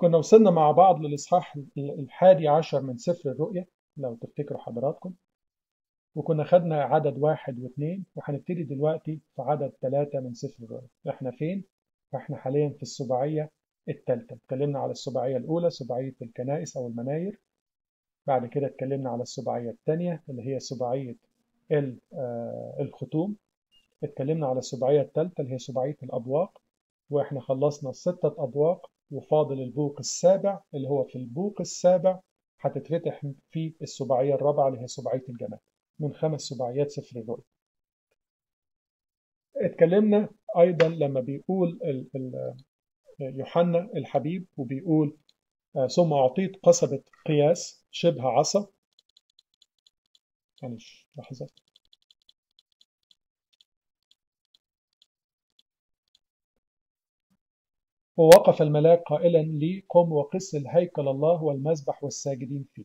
كنا وصلنا مع بعض للإصحاح الحادي عشر من سفر الرؤيا لو تفتكروا حضراتكم وكنا خدنا عدد واحد واثنين وهنبتدي دلوقتي في عدد ثلاثة من سفر الرؤيا احنا فين؟ احنا حاليا في السباعية الثالثة اتكلمنا على السباعية الأولى سباعية الكنائس أو المناير بعد كده اتكلمنا على السباعية الثانية اللي هي سباعية الختوم اتكلمنا على السباعية الثالثة اللي هي سباعية الأبواق واحنا خلصنا ستة أبواق وفاضل البوق السابع اللي هو في البوق السابع هتتفتح في السباعية الرابعة اللي هي سباعية الجمال من خمس سباعيات سفر الرؤيا اتكلمنا أيضا لما بيقول يوحنا الحبيب وبيقول ثم أعطيت قصبة قياس شبه عصا معلش لحظة ووقف الملاك قائلا لي قم وقس الهيكل الله والمذبح والساجدين فيه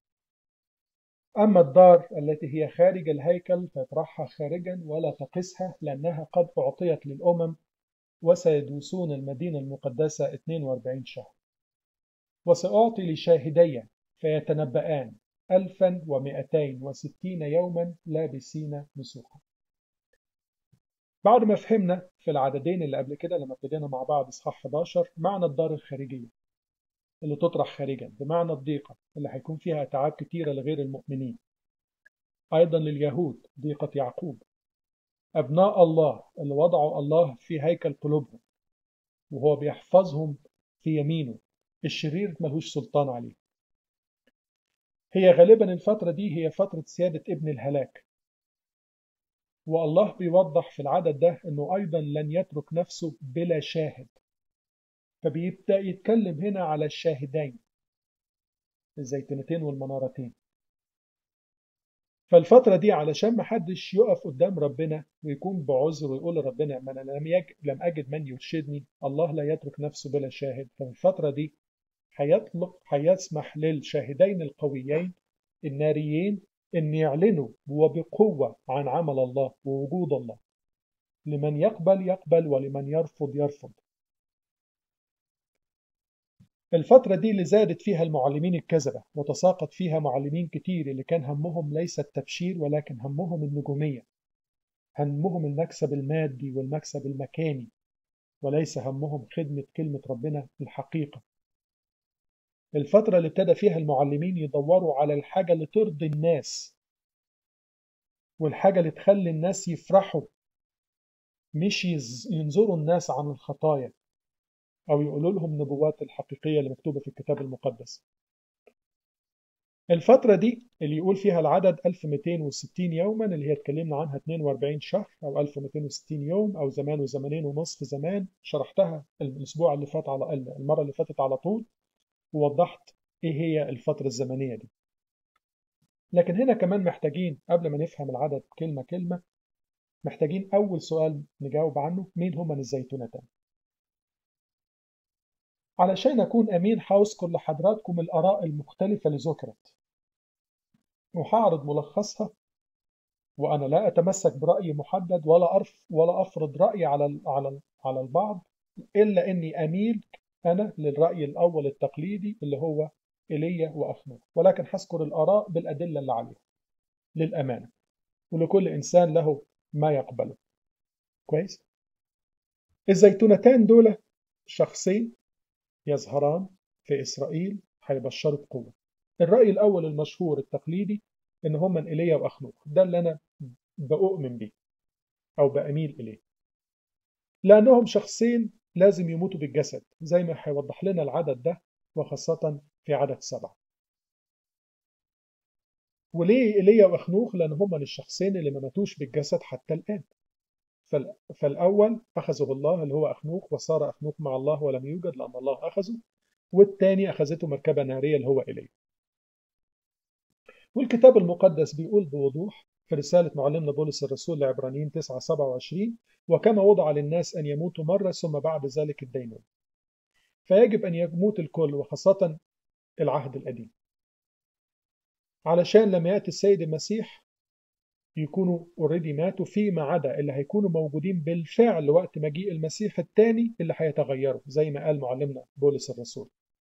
أما الدار التي هي خارج الهيكل فاطرحها خارجا ولا تقسها لأنها قد أعطيت للأمم وسيدوسون المدينة المقدسة 42 شهر وسأعطي لشاهدي فيتنبأان ألفا ومئتين وستين يوما لابسين مسوحا بعد ما فهمنا في العددين اللي قبل كده لما ابتدينا مع بعض اصحاح 11 معنى الدار الخارجية اللي تطرح خارجا بمعنى الضيقة اللي هيكون فيها أتعاب كتيرة لغير المؤمنين أيضا لليهود ضيقة يعقوب أبناء الله اللي وضعوا الله في هيكل قلوبهم وهو بيحفظهم في يمينه الشرير ملهوش سلطان عليه هي غالبا الفترة دي هي فترة سيادة ابن الهلاك والله بيوضح في العدد ده انه ايضا لن يترك نفسه بلا شاهد فبيبدأ يتكلم هنا على الشاهدين الزيتونتين والمنارتين فالفترة دي علشان ما حدش يقف قدام ربنا ويكون بعذر ويقول لربنا ما أنا لم, يج... لم أجد من يرشدني الله لا يترك نفسه بلا شاهد ففي الفترة دي هيطلق هيسمح للشاهدين القويين الناريين أن يعلنوا وبقوة عن عمل الله ووجود الله لمن يقبل يقبل ولمن يرفض يرفض الفترة دي اللي زادت فيها المعلمين الكذبة وتساقط فيها معلمين كتير اللي كان همهم ليس التبشير ولكن همهم النجومية همهم المكسب المادي والمكسب المكاني وليس همهم خدمة كلمة ربنا الحقيقة الفترة اللي ابتدى فيها المعلمين يدوروا على الحاجة اللي ترضي الناس والحاجة اللي تخلي الناس يفرحوا مش ينظروا الناس عن الخطايا أو يقولوا لهم نبوات الحقيقية اللي مكتوبة في الكتاب المقدس الفترة دي اللي يقول فيها العدد 1260 يوما اللي هي اتكلمنا عنها 42 شهر أو 1260 يوم أو زمان وزمانين ونصف زمان شرحتها الأسبوع اللي فات على المرة اللي فاتت على طول ووضحت إيه هي الفترة الزمنية دي لكن هنا كمان محتاجين قبل ما نفهم العدد كلمة كلمة محتاجين أول سؤال نجاوب عنه مين هما الزيتونتان علشان أكون أمين هذكر لحضراتكم الآراء المختلفة اللي ذكرت وهعرض ملخصها وأنا لا أتمسك برأي محدد ولا أرف ولا أفرض رأي على على على البعض إلا إني أميل أنا للرأي الأول التقليدي اللي هو إيليا وأخنوخ ولكن هذكر الآراء بالأدلة اللي عليها للأمانة ولكل إنسان له ما يقبله كويس الزيتونتان دول شخصين يظهران في إسرائيل هيبشروا بقوة الرأي الأول المشهور التقليدي إن هما إيليا وأخنوخ ده اللي أنا بأؤمن بيه أو بأميل إليه لأنهم شخصين لازم يموتوا بالجسد زي ما هيوضح لنا العدد ده وخاصة في عدد سبعة وليه إيليا وأخنوخ لأن هما الشخصين اللي ما ماتوش بالجسد حتى الآن فالأول أخذه الله اللي هو أخنوخ وصار أخنوخ مع الله ولم يوجد لأن الله أخذه والتاني أخذته مركبة نارية اللي هو إليه والكتاب المقدس بيقول بوضوح في رسالة معلمنا بولس الرسول لعبرانيين 9 27 وكما وضع للناس أن يموتوا مرة ثم بعد ذلك الدينون فيجب أن يموت الكل وخاصة العهد القديم علشان لما يأتي السيد المسيح يكونوا اوريدي ماتوا فيما عدا اللي هيكونوا موجودين بالفعل وقت مجيء المسيح الثاني اللي هيتغيروا زي ما قال معلمنا بولس الرسول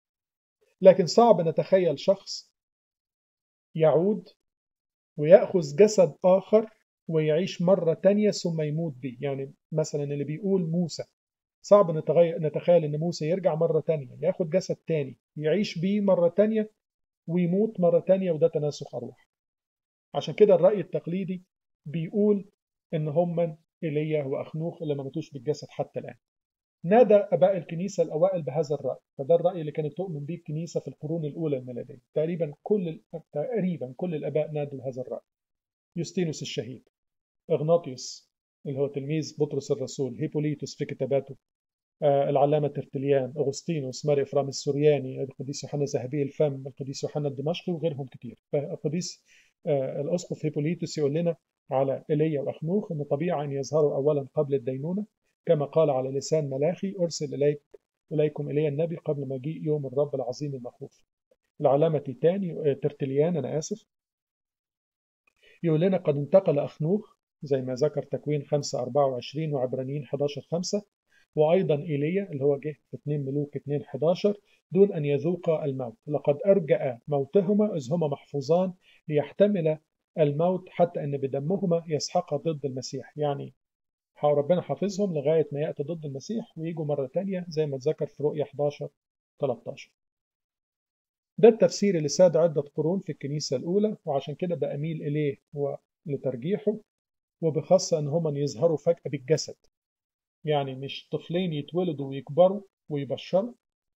لكن صعب نتخيل شخص يعود ويأخذ جسد آخر ويعيش مرة تانية ثم يموت به يعني مثلا اللي بيقول موسى صعب نتخيل ان موسى يرجع مرة تانية ياخد جسد تاني يعيش بيه مرة تانية ويموت مرة تانية وده تناسخ أرواح عشان كده الرأي التقليدي بيقول ان هم ايليا واخنوخ اللي ما ماتوش بالجسد حتى الآن نادى أباء الكنيسة الأوائل بهذا الرأي فده الرأي اللي كانت تؤمن به الكنيسة في القرون الأولى الميلادية تقريبا كل تقريبا كل الآباء نادوا بهذا الرأي يوستينوس الشهيد إغناطيوس اللي هو تلميذ بطرس الرسول هيبوليتوس في كتاباته آه العلامة ترتليان أغسطينوس ماري إفرام السورياني القديس يوحنا ذهبي الفم القديس يوحنا الدمشقي وغيرهم كتير فالقديس آه الأسقف هيبوليتوس يقول لنا على إيليا وأخنوخ أن طبيعي أن يظهروا أولا قبل الدينونة كما قال على لسان ملاخي أرسل إليك إليكم إلي النبي قبل مجيء يوم الرب العظيم المخوف العلامة تاني ترتليان أنا آسف يقول لنا قد انتقل أخنوخ زي ما ذكر تكوين 5 24 وعبرانيين 11 5 وأيضا إيليا اللي هو جه في 2 ملوك 2 11 دون أن يذوق الموت لقد أرجأ موتهما إذ هما محفوظان ليحتمل الموت حتى أن بدمهما يسحق ضد المسيح يعني ربنا حافظهم لغاية ما يأتي ضد المسيح ويجوا مرة تانية زي ما اتذكر في رؤية 11 13 ده التفسير اللي ساد عدة قرون في الكنيسة الأولى وعشان كده بأميل إليه ولترجيحه وبخاصة أن هما يظهروا فجأة بالجسد يعني مش طفلين يتولدوا ويكبروا ويبشروا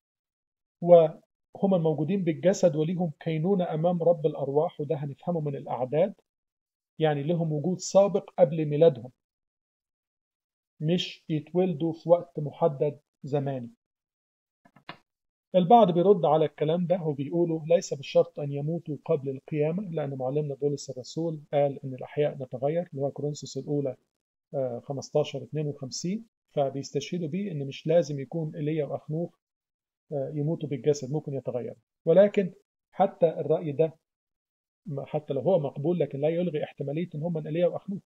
وهما موجودين بالجسد وليهم كينونة أمام رب الأرواح وده هنفهمه من الأعداد يعني لهم وجود سابق قبل ميلادهم مش يتولدوا في وقت محدد زماني البعض بيرد على الكلام ده وبيقولوا ليس بالشرط أن يموتوا قبل القيامة لأن معلمنا بولس الرسول قال إن الأحياء نتغير اللي هو كورنثوس الأولى 15 52 فبيستشهدوا بيه إن مش لازم يكون إيليا وأخنوخ يموتوا بالجسد ممكن يتغير ولكن حتى الرأي ده حتى لو هو مقبول لكن لا يلغي احتمالية إن هم إيليا وأخنوخ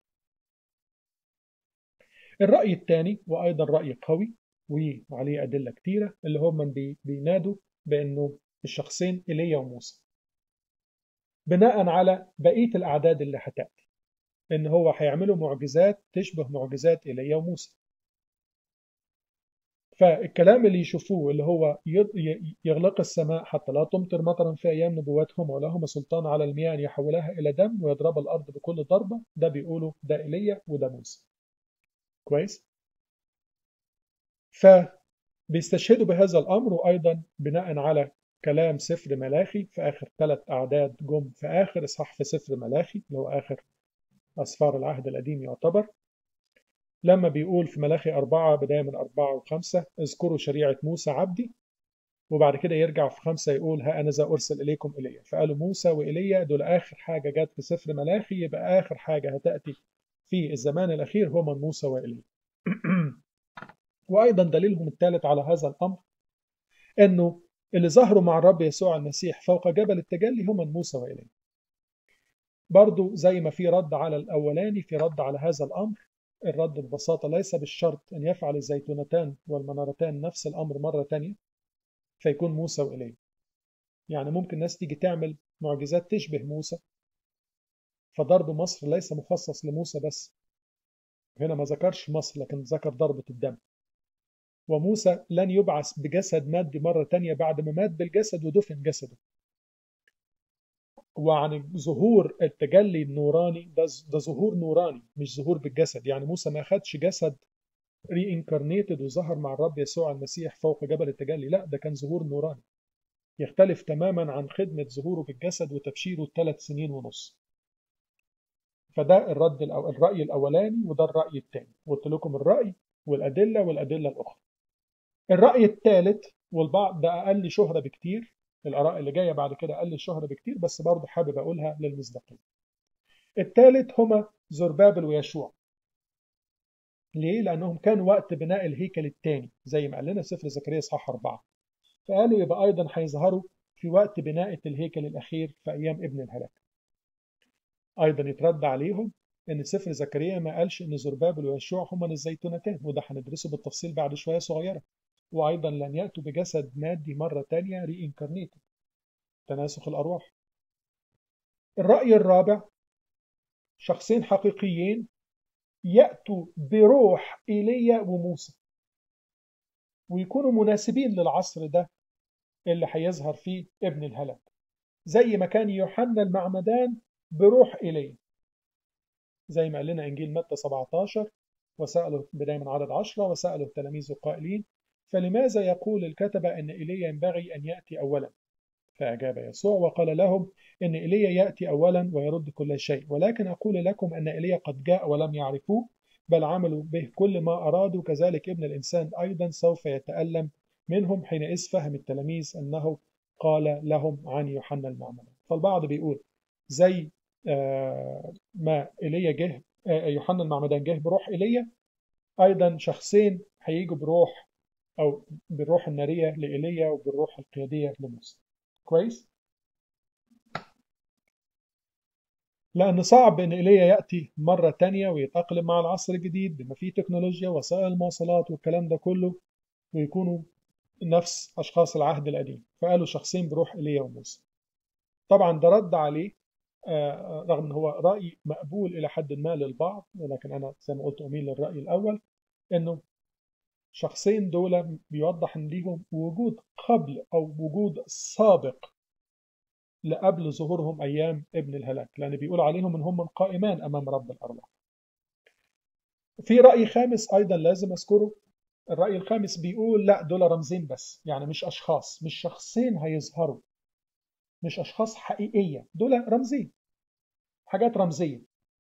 الرأي الثاني وأيضا رأي قوي وعليه أدلة كتيرة اللي هم بي بينادوا بأنه الشخصين إيليا وموسى بناء على بقية الأعداد اللي هتأتي إن هو هيعملوا معجزات تشبه معجزات إيليا وموسى فالكلام اللي يشوفوه اللي هو يغلق السماء حتى لا تمطر مطرا في أيام نبواتهم ولهم سلطان على المياه أن يحولها إلى دم ويضرب الأرض بكل ضربة ده بيقولوا ده إيليا وده موسى كويس فبيستشهدوا بهذا الأمر وأيضا بناء على كلام سفر ملاخي في آخر ثلاث أعداد جم في آخر إصحاح في سفر ملاخي اللي هو آخر أسفار العهد القديم يعتبر لما بيقول في ملاخي أربعة بداية من أربعة وخمسة اذكروا شريعة موسى عبدي وبعد كده يرجع في خمسة يقول ها أنا ذا أرسل إليكم إليا فقالوا موسى وإيليا دول آخر حاجة جت في سفر ملاخي يبقى آخر حاجة هتأتي في الزمان الأخير هما موسى وإيليا وأيضا دليلهم الثالث على هذا الأمر أنه اللي ظهروا مع الرب يسوع المسيح فوق جبل التجلي هم موسى وإيليا برضو زي ما في رد على الأولاني في رد على هذا الأمر الرد ببساطة ليس بالشرط أن يفعل الزيتونتان والمنارتان نفس الأمر مرة تانية فيكون موسى وإيليا يعني ممكن ناس تيجي تعمل معجزات تشبه موسى فضرب مصر ليس مخصص لموسى بس هنا ما ذكرش مصر لكن ذكر ضربة الدم وموسى لن يبعث بجسد مادي مرة تانية بعد ما مات بالجسد ودفن جسده وعن ظهور التجلي النوراني ده, ده ظهور نوراني مش ظهور بالجسد يعني موسى ما خدش جسد ري انكارنيتد وظهر مع الرب يسوع المسيح فوق جبل التجلي لا ده كان ظهور نوراني يختلف تماما عن خدمة ظهوره بالجسد وتبشيره ثلاث سنين ونص فده الرد الأو... الرأي الأولاني وده الرأي الثاني قلت لكم الرأي والأدلة والأدلة الأخرى الرأي الثالث والبعض ده أقل شهرة بكتير الآراء اللي جاية بعد كده أقل شهرة بكتير بس برضه حابب أقولها للمصداقية الثالث هما زربابل ويشوع ليه؟ لأنهم كانوا وقت بناء الهيكل الثاني زي ما قال لنا سفر زكريا إصحاح أربعة فقالوا يبقى أيضا هيظهروا في وقت بناء الهيكل الأخير في أيام ابن الهلاك أيضا يترد عليهم إن سفر زكريا ما قالش إن زربابل ويشوع هما الزيتونتان وده هندرسه بالتفصيل بعد شوية صغيرة وأيضا لن يأتوا بجسد مادي مرة تانية ري انكارنيتد تناسخ الأرواح الرأي الرابع شخصين حقيقيين يأتوا بروح إيليا وموسى ويكونوا مناسبين للعصر ده اللي هيظهر فيه ابن الهلاك زي ما كان يوحنا المعمدان بروح إيليا زي ما قال لنا إنجيل متى 17 وسأله بداية من عدد 10 وسأله التلاميذ قائلين فلماذا يقول الكتبة أن إيليا ينبغي أن يأتي أولا فأجاب يسوع وقال لهم إن إيليا يأتي أولا ويرد كل شيء ولكن أقول لكم أن إيليا قد جاء ولم يعرفوه بل عملوا به كل ما أرادوا كذلك ابن الإنسان أيضا سوف يتألم منهم حينئذ فهم التلاميذ أنه قال لهم عن يوحنا المعمدان فالبعض بيقول زي ما إيليا جه يوحنا المعمدان جه بروح إيليا أيضا شخصين هيجوا بروح أو بالروح النارية لإيليا وبالروح القيادية لموسى كويس؟ لأن صعب إن إيليا يأتي مرة تانية ويتأقلم مع العصر الجديد بما فيه تكنولوجيا وسائل المواصلات والكلام ده كله ويكونوا نفس أشخاص العهد القديم فقالوا شخصين بروح إيليا وموسى طبعا ده رد عليه رغم ان هو راي مقبول الى حد ما للبعض ولكن انا زي ما قلت اميل للراي الاول انه شخصين دول بيوضح ان ليهم وجود قبل او وجود سابق لقبل ظهورهم ايام ابن الهلاك لان بيقول عليهم ان هم قائمان امام رب الارواح في راي خامس ايضا لازم اذكره الراي الخامس بيقول لا دول رمزين بس يعني مش اشخاص مش شخصين هيظهروا مش أشخاص حقيقية دول رمزية حاجات رمزية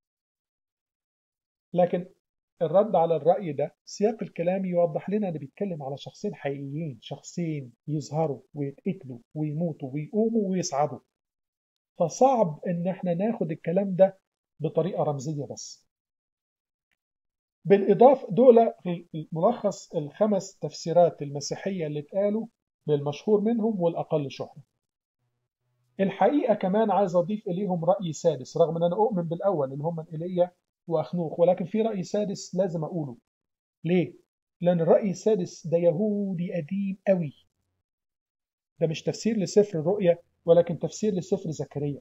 لكن الرد على الرأي ده سياق الكلام يوضح لنا أنه بيتكلم على شخصين حقيقيين شخصين يظهروا ويتقتلوا ويموتوا ويقوموا ويصعدوا فصعب ان احنا ناخد الكلام ده بطريقة رمزية بس بالإضافة دول ملخص الخمس تفسيرات المسيحية اللي اتقالوا بالمشهور منهم والأقل شهرة الحقيقة كمان عايز أضيف إليهم رأي سادس رغم أن أنا أؤمن بالأول اللي هم إيليا وأخنوخ ولكن في رأي سادس لازم أقوله ليه؟ لأن الرأي السادس ده يهودي قديم قوي ده مش تفسير لسفر الرؤيا ولكن تفسير لسفر زكريا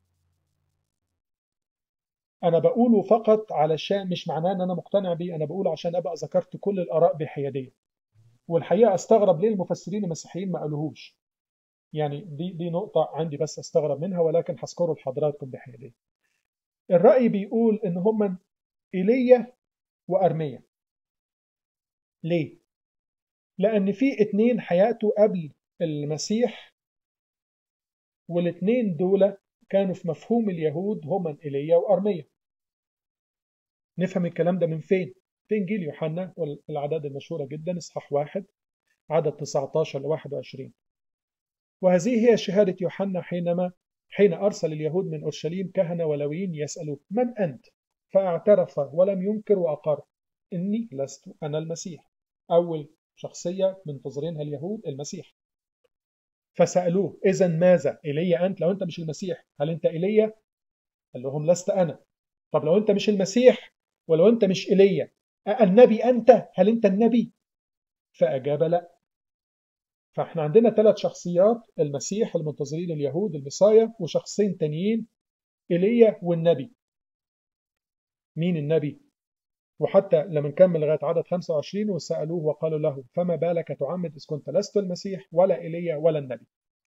أنا بقوله فقط علشان مش معناه أن أنا مقتنع بيه أنا بقوله عشان أبقى ذكرت كل الآراء بحيادية والحقيقة أستغرب ليه المفسرين المسيحيين ما قالوهوش يعني دي دي نقطة عندي بس استغرب منها ولكن هذكره لحضراتكم بحيادية. الرأي بيقول إن هم إيليا وأرميا. ليه؟ لأن في اتنين هيأتوا قبل المسيح والاتنين دول كانوا في مفهوم اليهود هما إيليا وأرميا. نفهم الكلام ده من فين؟ في إنجيل يوحنا والأعداد المشهورة جدا إصحاح واحد عدد 19 ل 21. وهذه هي شهادة يوحنا حينما حين أرسل اليهود من أورشليم كهنة ولويين يسألوه من أنت؟ فاعترف ولم ينكر وأقر إني لست أنا المسيح أول شخصية منتظرينها اليهود المسيح فسألوه إذا ماذا؟ إيليا أنت؟ لو أنت مش المسيح هل أنت إيليا؟ قال لهم لست أنا طب لو أنت مش المسيح ولو أنت مش إيليا النبي أنت؟ هل أنت النبي؟ فأجاب لا فاحنا عندنا ثلاث شخصيات المسيح المنتظرين اليهود المسايا وشخصين تانيين ايليا والنبي مين النبي وحتى لما نكمل لغايه عدد 25 وسالوه وقالوا له فما بالك تعمد اذ كنت لست المسيح ولا ايليا ولا النبي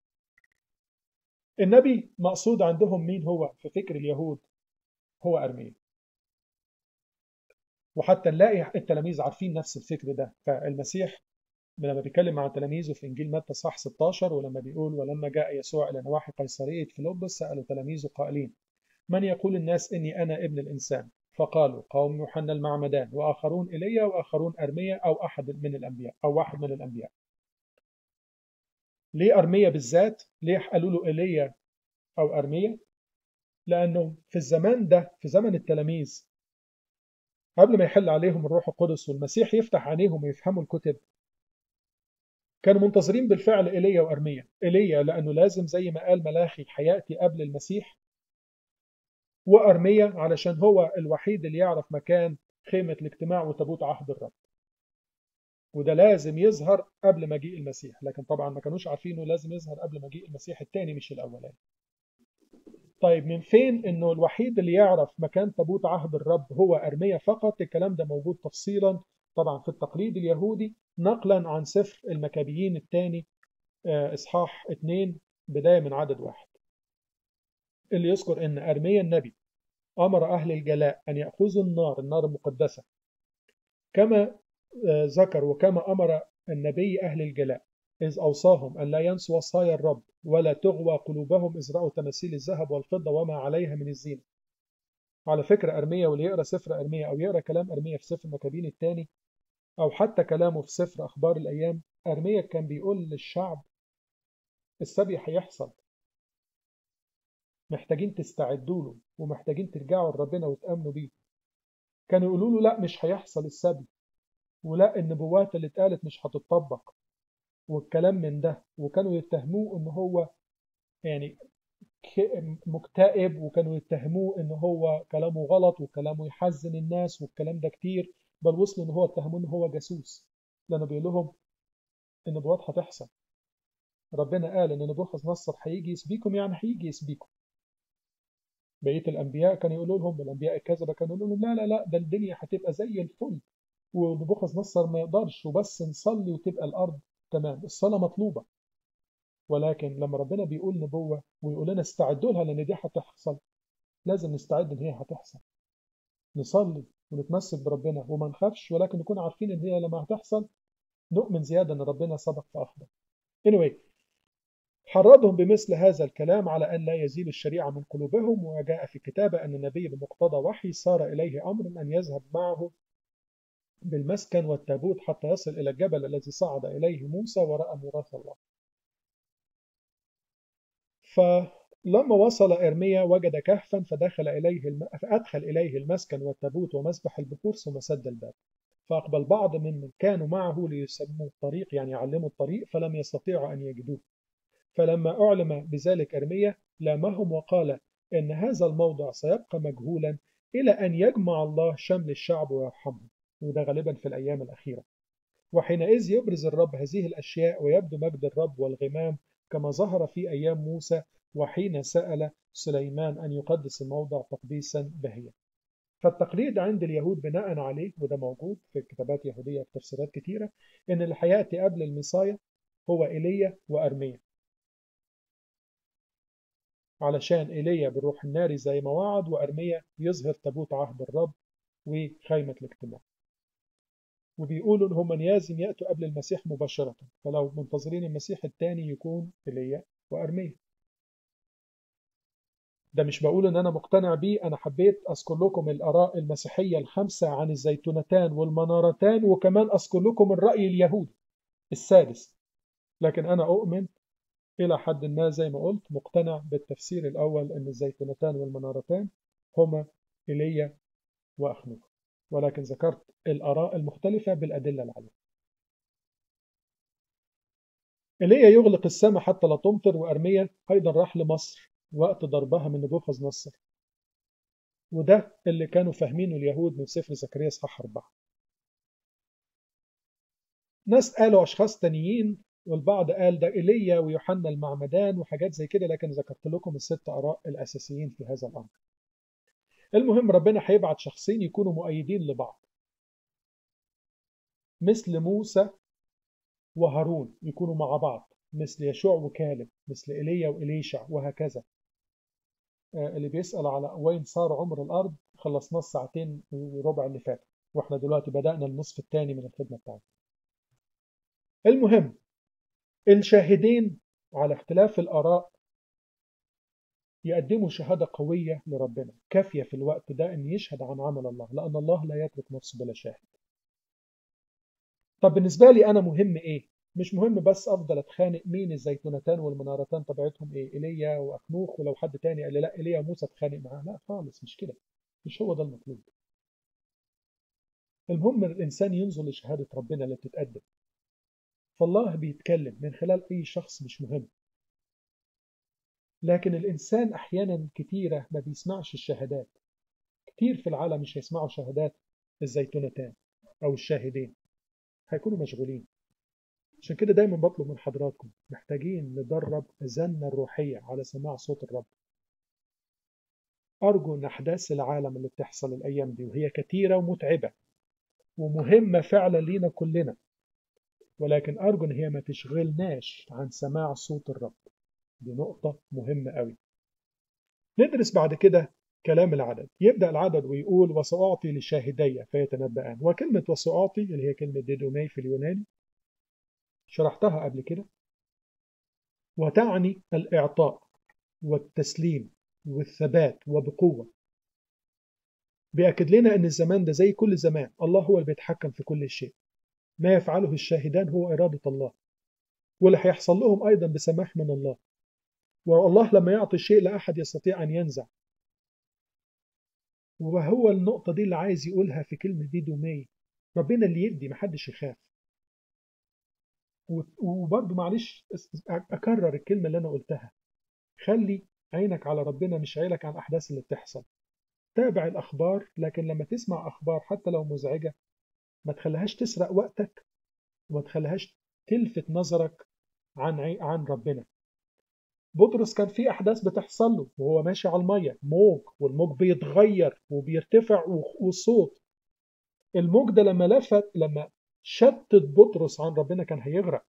النبي مقصود عندهم مين هو في فكر اليهود هو ارميا وحتى نلاقي التلاميذ عارفين نفس الفكر ده فالمسيح لما بيتكلم مع تلاميذه في انجيل متى صح 16 ولما بيقول ولما جاء يسوع الى نواحي قيصريه فيلبس سالوا تلاميذه قائلين من يقول الناس اني انا ابن الانسان فقالوا قوم يوحنا المعمدان واخرون ايليا واخرون ارميا او احد من الانبياء او واحد من الانبياء ليه ارميا بالذات ليه قالوا له ايليا او ارميا لانه في الزمان ده في زمن التلاميذ قبل ما يحل عليهم الروح القدس والمسيح يفتح عليهم ويفهموا الكتب كانوا منتظرين بالفعل ايليا وارميا ايليا لانه لازم زي ما قال ملاخي هياتي قبل المسيح وارميا علشان هو الوحيد اللي يعرف مكان خيمه الاجتماع وتابوت عهد الرب وده لازم يظهر قبل مجيء المسيح لكن طبعا ما كانوش عارفين انه لازم يظهر قبل مجيء المسيح الثاني مش الاولاني طيب من فين انه الوحيد اللي يعرف مكان تابوت عهد الرب هو ارميا فقط الكلام ده موجود تفصيلا طبعا في التقليد اليهودي نقلا عن سفر المكابيين الثاني اصحاح 2 بدايه من عدد واحد اللي يذكر ان ارميا النبي امر اهل الجلاء ان ياخذوا النار النار المقدسه كما ذكر وكما امر النبي اهل الجلاء إذ أوصاهم أن لا ينسوا وصايا الرب ولا تغوى قلوبهم إذ رأوا تماثيل الذهب والفضة وما عليها من الزينة على فكرة أرمية واللي يقرأ سفر أرمية أو يقرأ كلام أرمية في سفر مكابين الثاني أو حتى كلامه في سفر أخبار الأيام أرمية كان بيقول للشعب السبي هيحصل محتاجين تستعدوا له ومحتاجين ترجعوا لربنا وتأمنوا بيه كانوا يقولوا له لا مش هيحصل السبي ولا النبوات اللي اتقالت مش هتطبق والكلام من ده وكانوا يتهموه ان هو يعني مكتئب وكانوا يتهموه ان هو كلامه غلط وكلامه يحزن الناس والكلام ده كتير بل وصلوا ان هو اتهموه ان هو جاسوس لانه بيقول لهم النبوات هتحصل ربنا قال ان نبوخذ نصر هيجي يسبيكم يعني هيجي يسبيكم بقيه الانبياء كانوا يقولوا لهم الانبياء الكذبه كانوا يقولوا لهم لا لا لا ده الدنيا هتبقى زي الفل ونبوخذ نصر ما يقدرش وبس نصلي وتبقى الارض تمام الصلاة مطلوبة ولكن لما ربنا بيقول نبوة ويقول لنا استعدوا لها لأن دي هتحصل لازم نستعد إن هي هتحصل نصلي ونتمسك بربنا وما نخافش ولكن نكون عارفين إن هي لما هتحصل نؤمن زيادة إن ربنا سبق فأخبر anyway حرضهم بمثل هذا الكلام على أن لا يزيل الشريعة من قلوبهم وجاء في الكتابة أن النبي بمقتضى وحي صار إليه أمر أن يذهب معه بالمسكن والتابوت حتى يصل إلى الجبل الذي صعد إليه موسى ورأى ميراث الله فلما وصل إرميا وجد كهفا فدخل إليه الم... فأدخل إليه المسكن والتابوت ومسبح البخور ثم سد الباب فأقبل بعض ممن كانوا معه ليسموا الطريق يعني يعلموا الطريق فلم يستطيعوا أن يجدوه فلما أعلم بذلك إرميا لامهم وقال إن هذا الموضع سيبقى مجهولا إلى أن يجمع الله شمل الشعب ويرحمهم وده غالبا في الأيام الأخيرة وحينئذ يبرز الرب هذه الأشياء ويبدو مجد الرب والغمام كما ظهر في أيام موسى وحين سأل سليمان أن يقدس الموضع تقديسا بهيا فالتقليد عند اليهود بناء عليه وده موجود في كتابات يهودية في تفسيرات كتيرة إن اللي هيأتي قبل المصايا هو إيليا وأرميا علشان إيليا بالروح الناري زي ما وعد وأرميا يظهر تابوت عهد الرب وخيمة الاجتماع وبيقولوا ان هم لازم ياتوا قبل المسيح مباشره فلو منتظرين المسيح الثاني يكون ايليا وارميا ده مش بقول ان انا مقتنع بيه انا حبيت اذكر لكم الاراء المسيحيه الخمسه عن الزيتونتان والمنارتان وكمان اذكر لكم الراي اليهودي السادس لكن انا اؤمن الى حد ما زي ما قلت مقتنع بالتفسير الاول ان الزيتونتان والمنارتان هما ايليا واخنوخ ولكن ذكرت الآراء المختلفة بالأدلة العليا إيليا يغلق السماء حتى لا تمطر وأرميا أيضا راح لمصر وقت ضربها من نبوخذ نصر وده اللي كانوا فاهمينه اليهود من سفر زكريا اصحاح أربعة ناس قالوا أشخاص تانيين والبعض قال ده إيليا ويوحنا المعمدان وحاجات زي كده لكن ذكرت لكم الست آراء الأساسيين في هذا الأمر المهم ربنا هيبعت شخصين يكونوا مؤيدين لبعض مثل موسى وهارون يكونوا مع بعض مثل يشوع وكالب مثل ايليا وإليشع وهكذا اللي بيسأل على وين صار عمر الأرض خلصناه الساعتين وربع اللي فاتوا واحنا دلوقتي بدأنا النصف الثاني من الخدمة بتاعتنا المهم الشاهدين على اختلاف الآراء يقدموا شهادة قوية لربنا كافية في الوقت ده أن يشهد عن عمل الله لأن الله لا يترك نفسه بلا شاهد طب بالنسبة لي أنا مهم إيه؟ مش مهم بس أفضل أتخانق مين الزيتونتان والمنارتان طبيعتهم إيه؟ إيليا وأخنوخ ولو حد تاني قال لي لا إيليا وموسى أتخانق معاه لا خالص مش كده مش هو ده المطلوب المهم الإنسان ينظر لشهادة ربنا اللي بتتقدم فالله بيتكلم من خلال أي شخص مش مهم لكن الإنسان أحيانا كتيرة ما بيسمعش الشهادات كتير في العالم مش هيسمعوا شهادات الزيتونتان أو الشاهدين هيكونوا مشغولين عشان كده دايما بطلب من حضراتكم محتاجين ندرب أذاننا الروحية على سماع صوت الرب أرجو أن أحداث العالم اللي بتحصل الأيام دي وهي كتيرة ومتعبة ومهمة فعلا لينا كلنا ولكن أرجو أن هي ما تشغلناش عن سماع صوت الرب دي نقطة مهمة قوي ندرس بعد كده كلام العدد يبدأ العدد ويقول وسأعطي لشاهدي فيتنبأان وكلمة وسأعطي اللي هي كلمة ديدومي في اليوناني شرحتها قبل كده وتعني الإعطاء والتسليم والثبات وبقوة بيأكد لنا أن الزمان ده زي كل زمان الله هو اللي بيتحكم في كل شيء ما يفعله الشاهدان هو إرادة الله واللي هيحصل لهم أيضا بسماح من الله والله لما يعطي شيء لا أحد يستطيع أن ينزع وهو النقطة دي اللي عايز يقولها في كلمة دي دومي ربنا اللي يدي محدش يخاف وبرضه معلش أكرر الكلمة اللي أنا قلتها خلي عينك على ربنا مش عينك على الأحداث اللي بتحصل تابع الأخبار لكن لما تسمع أخبار حتى لو مزعجة ما تخليهاش تسرق وقتك وما تخليهاش تلفت نظرك عن عن ربنا بطرس كان في أحداث بتحصل له وهو ماشي على المية موج والموج بيتغير وبيرتفع والصوت الموج ده لما لفت لما شتت بطرس عن ربنا كان هيغرق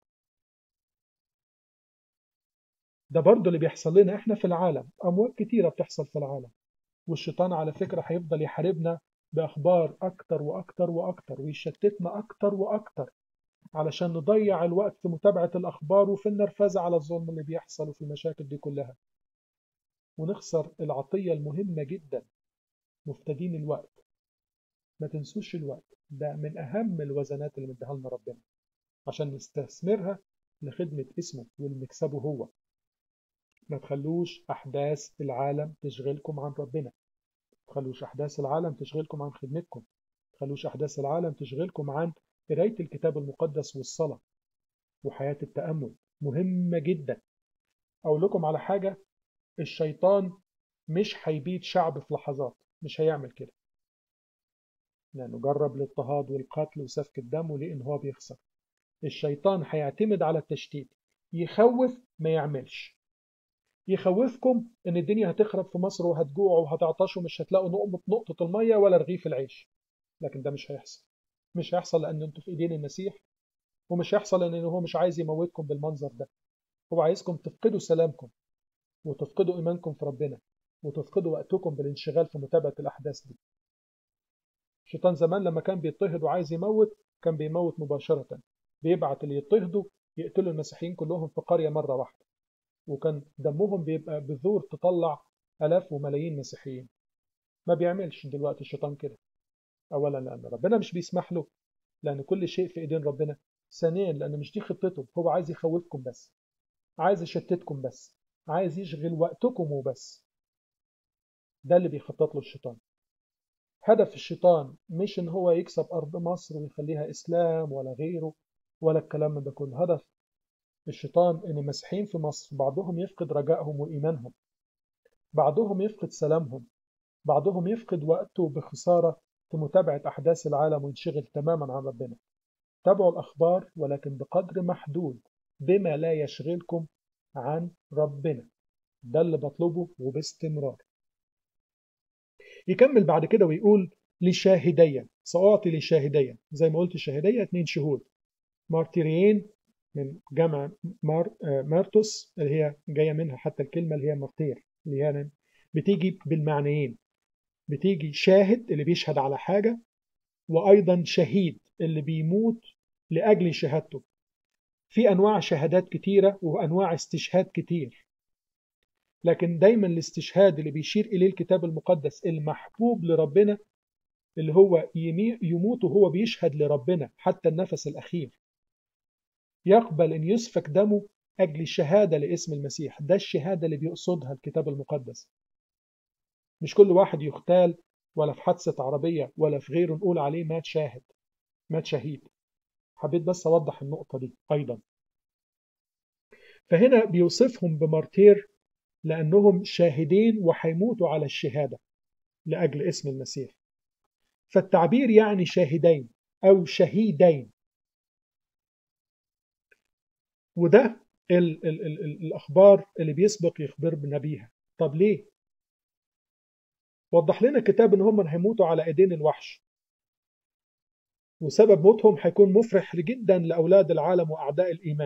ده برضه اللي بيحصل لنا احنا في العالم امواج كتيره بتحصل في العالم والشيطان على فكره هيفضل يحاربنا باخبار اكتر واكتر واكتر ويشتتنا اكتر واكتر علشان نضيع الوقت في متابعه الاخبار وفي النرفزه على الظلم اللي بيحصل وفي المشاكل دي كلها ونخسر العطيه المهمه جدا مفتدين الوقت ما تنسوش الوقت ده من اهم الوزنات اللي مديها لنا ربنا عشان نستثمرها لخدمه اسمه ولنكسبه هو ما تخلوش أحداث العالم تشغلكم عن ربنا ما تخلوش أحداث العالم تشغلكم عن خدمتكم ما تخلوش أحداث العالم تشغلكم عن قراية الكتاب المقدس والصلاة وحياة التأمل مهمة جدا أقول لكم على حاجة الشيطان مش هيبيد شعب في لحظات مش هيعمل كده لأنه جرب الاضطهاد والقتل وسفك الدم وليه إن هو بيخسر الشيطان هيعتمد على التشتيت يخوف ما يعملش يخوفكم ان الدنيا هتخرب في مصر وهتجوعوا وهتعطشوا مش هتلاقوا نقطة نقطة المية ولا رغيف العيش لكن ده مش هيحصل مش هيحصل لان انتوا في ايدين المسيح ومش هيحصل لان هو مش عايز يموتكم بالمنظر ده هو عايزكم تفقدوا سلامكم وتفقدوا ايمانكم في ربنا وتفقدوا وقتكم بالانشغال في متابعة الاحداث دي الشيطان زمان لما كان بيضطهد وعايز يموت كان بيموت مباشرة بيبعت اللي يضطهدوا يقتلوا المسيحيين كلهم في قرية مرة واحدة وكان دمهم بيبقى بذور تطلع آلاف وملايين مسيحيين ما بيعملش دلوقتي الشيطان كده أولا لأن ربنا مش بيسمح له لأن كل شيء في إيدين ربنا ثانيا لأن مش دي خطته هو عايز يخوفكم بس عايز يشتتكم بس عايز يشغل وقتكم وبس ده اللي بيخطط له الشيطان هدف الشيطان مش ان هو يكسب ارض مصر ويخليها اسلام ولا غيره ولا الكلام من ده كله هدف الشيطان ان المسيحيين في مصر بعضهم يفقد رجائهم وايمانهم بعضهم يفقد سلامهم بعضهم يفقد وقته بخساره في متابعه احداث العالم وينشغل تماما عن ربنا تابعوا الاخبار ولكن بقدر محدود بما لا يشغلكم عن ربنا ده اللي بطلبه وباستمرار يكمل بعد كده ويقول لشاهديا سأعطي لشاهديا زي ما قلت شاهدية اتنين شهود مارتيريين من جمع مار مارتوس اللي هي جاية منها حتى الكلمة اللي هي مارتير اللي هي يعني بتيجي بالمعنيين بتيجي شاهد اللي بيشهد على حاجة وأيضا شهيد اللي بيموت لأجل شهادته في أنواع شهادات كتيرة وأنواع استشهاد كتير لكن دايما الاستشهاد اللي بيشير إليه الكتاب المقدس المحبوب لربنا اللي هو يموت وهو بيشهد لربنا حتى النفس الأخير يقبل أن يسفك دمه أجل الشهادة لاسم المسيح ده الشهادة اللي بيقصدها الكتاب المقدس مش كل واحد يختال ولا في حادثة عربية ولا في غيره نقول عليه مات شاهد مات شهيد حبيت بس أوضح النقطة دي أيضا فهنا بيوصفهم بمارتير لأنهم شاهدين وحيموتوا على الشهادة لأجل اسم المسيح فالتعبير يعني شاهدين أو شهيدين وده ال ال ال ال الأخبار اللي بيسبق يخبرنا بيها طب ليه؟ وضح لنا الكتاب إن هم هيموتوا على إيدين الوحش وسبب موتهم هيكون مفرح جدا لأولاد العالم وأعداء الإيمان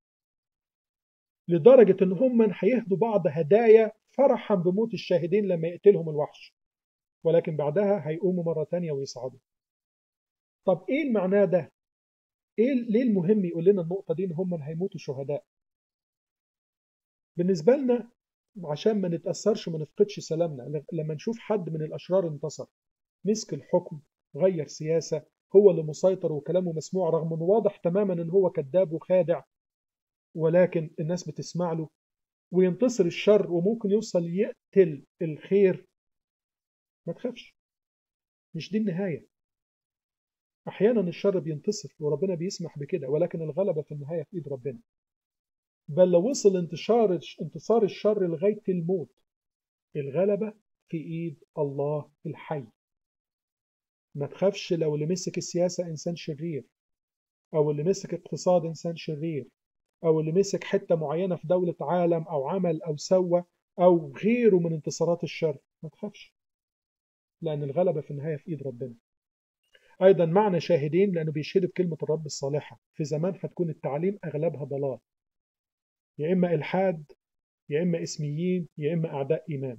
لدرجة إن هم هيهدوا بعض هدايا فرحا بموت الشاهدين لما يقتلهم الوحش ولكن بعدها هيقوموا مرة تانية ويصعدوا طب إيه المعنى ده؟ إيه ليه المهم يقول لنا النقطة دي إن هم هيموتوا شهداء؟ بالنسبة لنا عشان ما نتأثرش وما نفقدش سلامنا لما نشوف حد من الأشرار انتصر مسك الحكم غير سياسة هو اللي مسيطر وكلامه مسموع رغم انه واضح تماما ان هو كذاب وخادع ولكن الناس بتسمع له وينتصر الشر وممكن يوصل يقتل الخير ما تخافش مش دي النهاية أحيانا الشر بينتصر وربنا بيسمح بكده ولكن الغلبة في النهاية في إيد ربنا بل لو وصل انتشار انتصار الشر لغاية الموت الغلبة في إيد الله الحي ما تخافش لو اللي مسك السياسة إنسان شرير أو اللي مسك اقتصاد إنسان شرير أو اللي مسك حتة معينة في دولة عالم أو عمل أو سوى أو غيره من انتصارات الشر ما تخافش لأن الغلبة في النهاية في إيد ربنا أيضا معنى شاهدين لأنه بيشهدوا بكلمة الرب الصالحة في زمان هتكون التعليم أغلبها ضلال يا إما إلحاد يا إما اسميين يا إما أعداء إيمان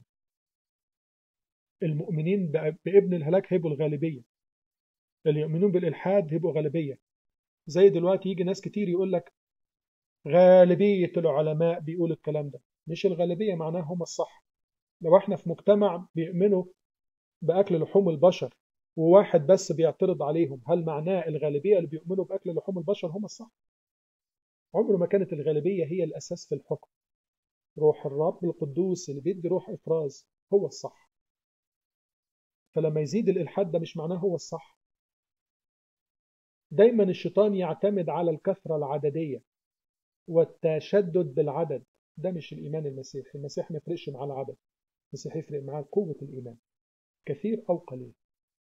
المؤمنين بابن الهلاك هيبقوا الغالبية اللي يؤمنون بالإلحاد هيبقوا غالبية زي دلوقتي يجي ناس كتير يقول لك غالبية العلماء بيقول الكلام ده مش الغالبية معناها هم الصح لو احنا في مجتمع بيؤمنوا بأكل لحوم البشر وواحد بس بيعترض عليهم هل معناه الغالبية اللي بيؤمنوا بأكل لحوم البشر هم الصح عمره ما كانت الغالبية هي الأساس في الحكم روح الرب القدوس اللي بيدي روح إفراز هو الصح فلما يزيد الإلحاد ده مش معناه هو الصح دايما الشيطان يعتمد على الكثرة العددية والتشدد بالعدد ده مش الإيمان المسيحي المسيح ما يفرقش معاه العدد المسيح يفرق معاه قوة الإيمان كثير أو قليل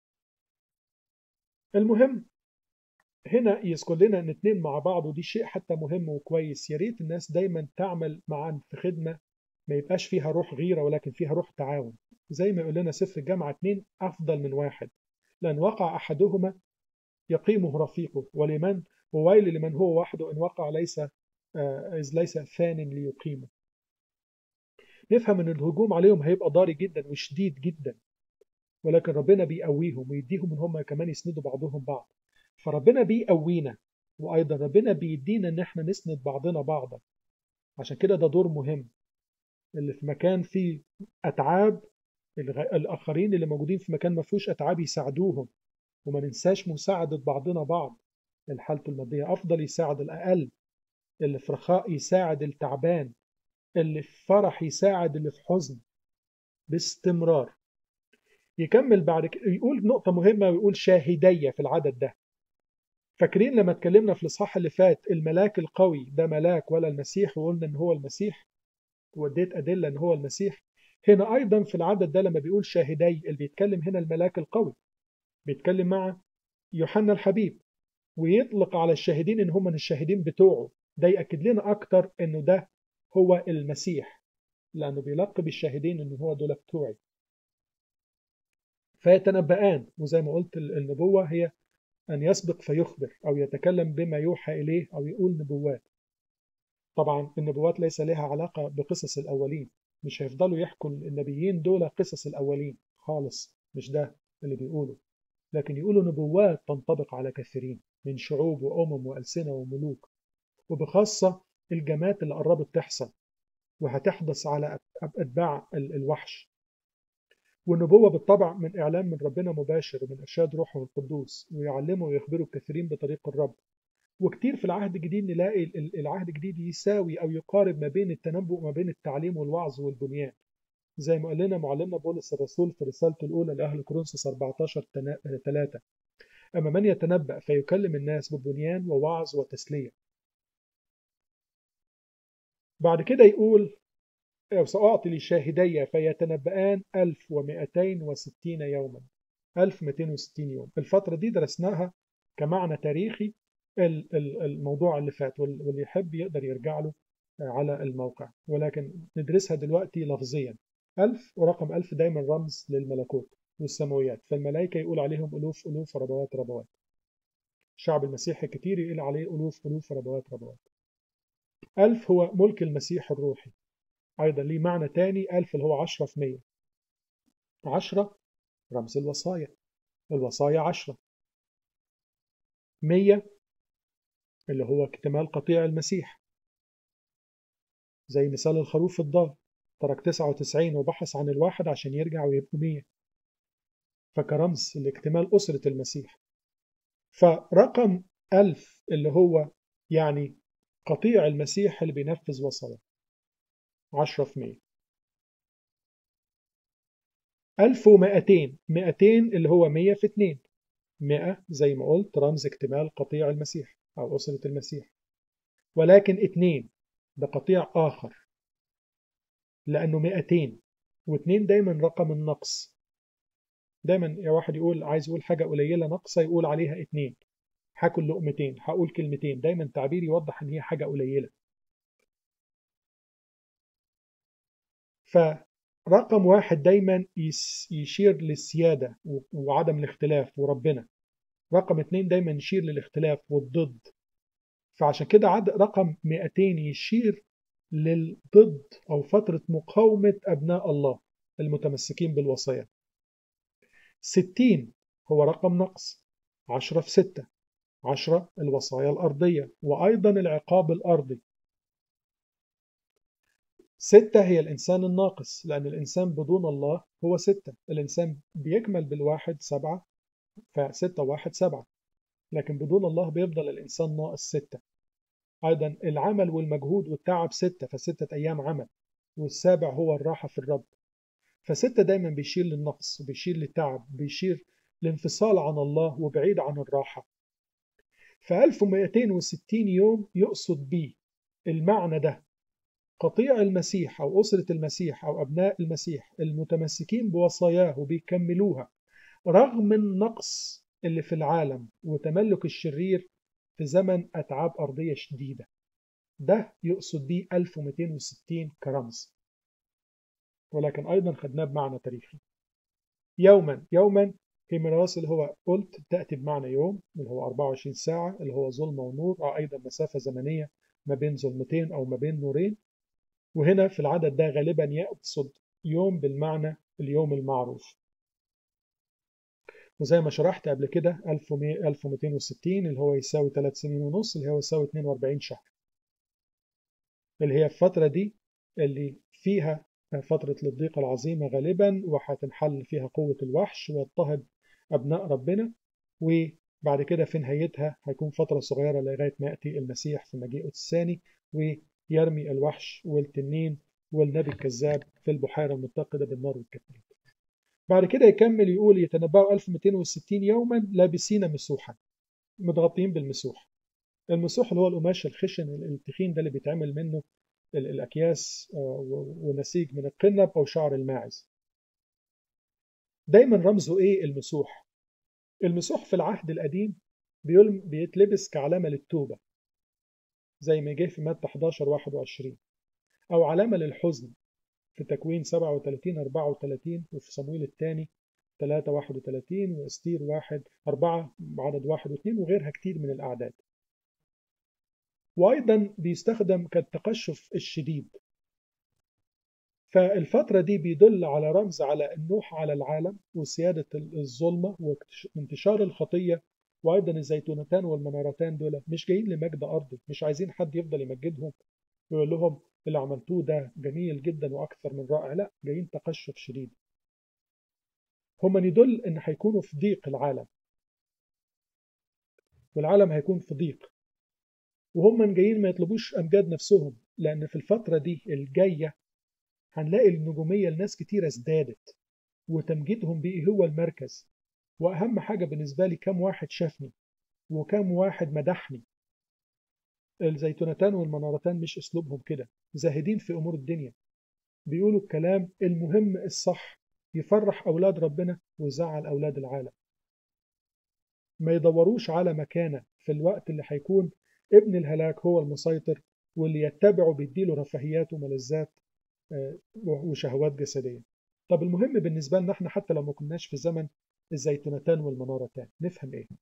المهم هنا يذكر لنا ان اتنين مع بعض ودي شيء حتى مهم وكويس يا ريت الناس دايما تعمل معا في خدمه ما يبقاش فيها روح غيره ولكن فيها روح تعاون زي ما يقول لنا سفر الجامعه اتنين افضل من واحد لان وقع احدهما يقيمه رفيقه ولمن وويل لمن هو وحده ان وقع ليس إذ ليس ثان ليقيمه نفهم ان الهجوم عليهم هيبقى ضاري جدا وشديد جدا ولكن ربنا بيقويهم ويديهم ان هم كمان يسندوا بعضهم بعض فربنا بيقوينا وايضا ربنا بيدينا ان احنا نسند بعضنا بعضا عشان كده ده دور مهم اللي في مكان فيه اتعاب الاخرين اللي موجودين في مكان ما فيهوش اتعاب يساعدوهم وما ننساش مساعدة بعضنا بعض اللي حالته المادية أفضل يساعد الأقل اللي في رخاء يساعد التعبان اللي في فرح يساعد اللي في حزن باستمرار يكمل بعد كده يقول نقطة مهمة ويقول شاهدية في العدد ده فاكرين لما اتكلمنا في الإصحاح اللي فات الملاك القوي ده ملاك ولا المسيح وقلنا إن هو المسيح واديت أدلة إن هو المسيح هنا أيضا في العدد ده لما بيقول شاهدي اللي بيتكلم هنا الملاك القوي بيتكلم مع يوحنا الحبيب ويطلق على الشاهدين إن هم من الشاهدين بتوعه ده يأكد لنا أكتر إنه ده هو المسيح لأنه بيلقب الشاهدين إن هو دول بتوعي فيتنبأان وزي ما قلت النبوة هي أن يسبق فيخبر أو يتكلم بما يوحى إليه أو يقول نبوات طبعا النبوات ليس لها علاقة بقصص الأولين مش هيفضلوا يحكوا النبيين دول قصص الأولين خالص مش ده اللي بيقولوا لكن يقولوا نبوات تنطبق على كثيرين من شعوب وأمم وألسنة وملوك وبخاصة الجمات اللي قربت تحصل وهتحدث على أتباع الوحش والنبوة بالطبع من إعلام من ربنا مباشر ومن إرشاد روحه القدوس ويعلمه ويخبره الكثيرين بطريق الرب وكتير في العهد الجديد نلاقي العهد الجديد يساوي أو يقارب ما بين التنبؤ وما بين التعليم والوعظ والبنيان زي ما قال لنا معلمنا بولس الرسول في رسالته الأولى لأهل كورنثوس 14 3 أما من يتنبأ فيكلم الناس ببنيان ووعظ وتسلية بعد كده يقول سأعطي لشاهدي فيتنبأان 1260 يوما 1260 يوم الفترة دي درسناها كمعنى تاريخي الموضوع اللي فات واللي يحب يقدر يرجع له على الموقع ولكن ندرسها دلوقتي لفظيا ألف ورقم ألف دايما رمز للملكوت والسماويات فالملائكة يقول عليهم ألوف ألوف ربوات ربوات الشعب المسيحي كتير يقول عليه ألوف ألوف ربوات ربوات ألف هو ملك المسيح الروحي أيضا ليه معنى تاني ألف اللي هو عشرة في مية عشرة رمز الوصايا الوصايا عشرة مية اللي هو اكتمال قطيع المسيح زي مثال الخروف الضال ترك 99 وبحث عن الواحد عشان يرجع ويبقوا 100 فكرمز لاكتمال أسرة المسيح فرقم ألف اللي هو يعني قطيع المسيح اللي بينفذ وصايا 10 في 100 1200 200 اللي هو 100 في 2 100 زي ما قلت رمز اكتمال قطيع المسيح أو أسرة المسيح ولكن 2 ده قطيع آخر لأنه 200 و2 دايما رقم النقص دايما يا واحد يقول عايز يقول حاجة قليلة ناقصة يقول عليها 2 هاكل لقمتين هقول كلمتين دايما تعبير يوضح ان هي حاجة قليلة فرقم واحد دايما يشير للسيادة وعدم الاختلاف وربنا رقم اتنين دايما يشير للاختلاف والضد فعشان كده عد رقم 200 يشير للضد أو فترة مقاومة أبناء الله المتمسكين بالوصايا 60 هو رقم نقص 10 في 6 10 الوصايا الأرضية وأيضا العقاب الأرضي ستة هي الإنسان الناقص لأن الإنسان بدون الله هو ستة الإنسان بيكمل بالواحد سبعة فستة واحد سبعة لكن بدون الله بيفضل الإنسان ناقص ستة أيضا العمل والمجهود والتعب ستة فستة أيام عمل والسابع هو الراحة في الرب فستة دايما بيشير للنقص وبيشير للتعب بيشير لانفصال عن الله وبعيد عن الراحة ف 1260 يوم يقصد بيه المعنى ده قطيع المسيح أو أسرة المسيح أو أبناء المسيح المتمسكين بوصاياه وبيكملوها رغم النقص اللي في العالم وتملك الشرير في زمن أتعاب أرضية شديدة ده يقصد بيه 1260 كرمز ولكن أيضا خدناه بمعنى تاريخي يوما يوما هيميراس اللي هو قلت تأتي بمعنى يوم اللي هو 24 ساعة اللي هو ظلمة ونور أو أيضا مسافة زمنية ما بين ظلمتين أو ما بين نورين وهنا في العدد ده غالبا يقصد يوم بالمعنى اليوم المعروف وزي ما شرحت قبل كده 1260 اللي هو يساوي 3 سنين ونص اللي هو يساوي 42 شهر اللي هي الفترة دي اللي فيها فترة الضيقة العظيمة غالبا وهتنحل فيها قوة الوحش واضطهد أبناء ربنا وبعد كده في نهايتها هيكون فترة صغيرة لغاية ما يأتي المسيح في مجيئه الثاني ويرمي الوحش والتنين والنبي الكذاب في البحيرة المتقدة بالنار والكتريك بعد كده يكمل يقول يتنبأوا 1260 يوما لابسين مسوحا متغطيين بالمسوح المسوح اللي هو القماش الخشن التخين ده اللي بيتعمل منه الأكياس ونسيج من القنب أو شعر الماعز دايما رمزه إيه المسوح المسوح في العهد القديم بيتلبس كعلامة للتوبة زي ما جه في متى 11 21 أو علامة للحزن في تكوين 37 34 وفي صمويل الثاني 3 31 واستير 1 4 عدد 1 و2 وغيرها كتير من الأعداد وأيضا بيستخدم كالتقشف الشديد فالفترة دي بيدل على رمز على النوح على العالم وسيادة الظلمة وانتشار الخطية وأيضا الزيتونتان والمنارتان دول مش جايين لمجد أرضي مش عايزين حد يفضل يمجدهم ويقول لهم اللي عملتوه ده جميل جدا وأكثر من رائع لا جايين تقشف شديد هما يدل إن هيكونوا في ضيق العالم والعالم هيكون في ضيق وهم جايين ما يطلبوش أمجاد نفسهم لأن في الفترة دي الجاية هنلاقي النجومية لناس كتيرة ازدادت وتمجيدهم بيه هو المركز وأهم حاجة بالنسبة لي كم واحد شافني وكم واحد مدحني الزيتونتان والمنارتان مش أسلوبهم كده زاهدين في أمور الدنيا بيقولوا الكلام المهم الصح يفرح أولاد ربنا ويزعل أولاد العالم ما يدوروش على مكانة في الوقت اللي هيكون ابن الهلاك هو المسيطر واللي يتبعه بيديله رفاهيات وملذات وشهوات جسدية طب المهم بالنسبة لنا احنا حتى لو ما كناش في زمن الزيتونتان والمنارتان نفهم ايه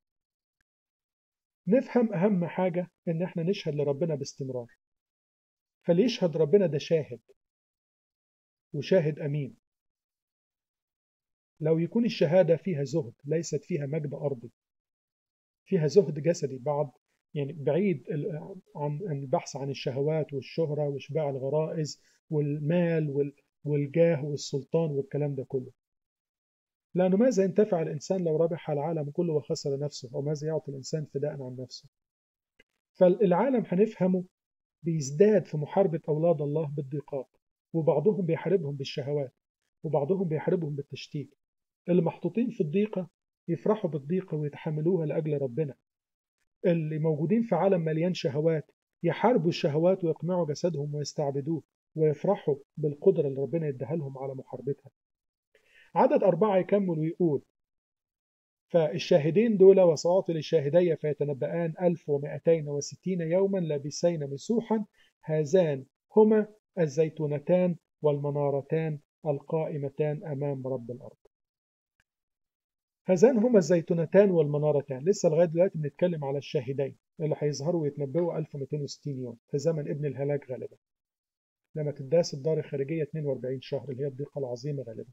نفهم اهم حاجة ان احنا نشهد لربنا باستمرار فاللي يشهد ربنا ده شاهد وشاهد امين لو يكون الشهادة فيها زهد ليست فيها مجد أرضي فيها زهد جسدي بعد يعني بعيد عن البحث عن الشهوات والشهرة وإشباع الغرائز والمال والجاه والسلطان والكلام ده كله لأنه ماذا ينتفع الإنسان لو ربح العالم كله وخسر نفسه وماذا يعطي الإنسان فداء عن نفسه فالعالم هنفهمه بيزداد في محاربة أولاد الله بالضيقات وبعضهم بيحاربهم بالشهوات وبعضهم بيحاربهم بالتشتيت اللي محطوطين في الضيقة يفرحوا بالضيقة ويتحملوها لأجل ربنا اللي موجودين في عالم مليان شهوات يحاربوا الشهوات ويقمعوا جسدهم ويستعبدوه ويفرحوا بالقدرة اللي ربنا يديها لهم على محاربتها عدد أربعة يكمل ويقول فالشاهدين دول وسأعطي للشاهدي فيتنبأان ألف ومائتين وستين يوما لابسين مسوحا هذان هما الزيتونتان والمنارتان القائمتان أمام رب الأرض هذان هما الزيتونتان والمنارتان لسه لغاية دلوقتي بنتكلم على الشاهدين اللي هيظهروا ويتنبؤوا 1260 يوم في زمن ابن الهلاك غالبا لما تداس الدار الخارجية 42 شهر اللي هي الضيقة العظيمة غالبا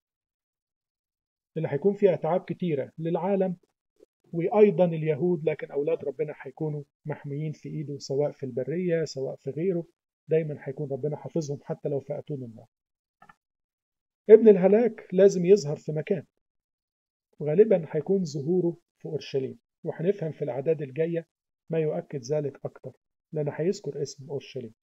اللي هيكون فيها أتعاب كتيرة للعالم وأيضا اليهود لكن أولاد ربنا هيكونوا محميين في إيده سواء في البرية سواء في غيره دايما هيكون ربنا حافظهم حتى لو فأتون النار ابن الهلاك لازم يظهر في مكان وغالبا هيكون ظهوره في أورشليم وهنفهم في الأعداد الجاية ما يؤكد ذلك أكتر لأن هيذكر اسم أورشليم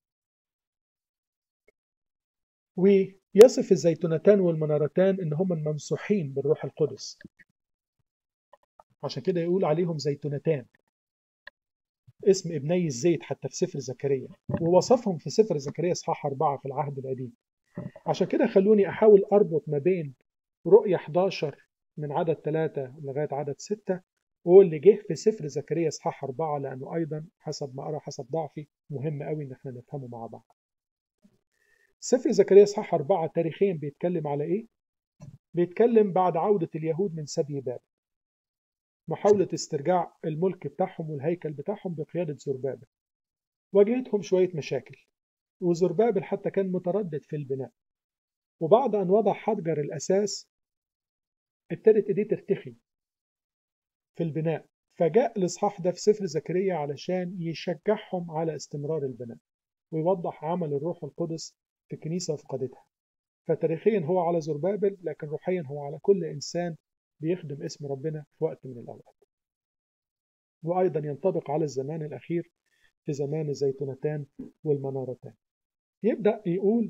ويصف الزيتونتان والمنارتان إن هم ممسوحين بالروح القدس عشان كده يقول عليهم زيتونتان اسم ابني الزيت حتى في سفر زكريا ووصفهم في سفر زكريا اصحاح أربعة في العهد القديم عشان كده خلوني أحاول أربط ما بين رؤية 11 من عدد 3 لغاية عدد 6 واللي جه في سفر زكريا اصحاح 4 لأنه أيضا حسب ما أرى حسب ضعفي مهم قوي إن احنا نفهمه مع بعض سفر زكريا اصحاح 4 تاريخيا بيتكلم على إيه؟ بيتكلم بعد عودة اليهود من سبي بابل محاولة استرجاع الملك بتاعهم والهيكل بتاعهم بقيادة زربابل واجهتهم شوية مشاكل وزربابل حتى كان متردد في البناء وبعد أن وضع حجر الأساس ابتدت إيديه ترتخي في البناء فجاء الإصحاح ده في سفر زكريا علشان يشجعهم على استمرار البناء ويوضح عمل الروح القدس في الكنيسة وفقدتها فتاريخيا هو على زربابل لكن روحيا هو على كل إنسان بيخدم اسم ربنا في وقت من الأوقات وأيضا ينطبق على الزمان الأخير في زمان الزيتونتان والمنارتان يبدأ يقول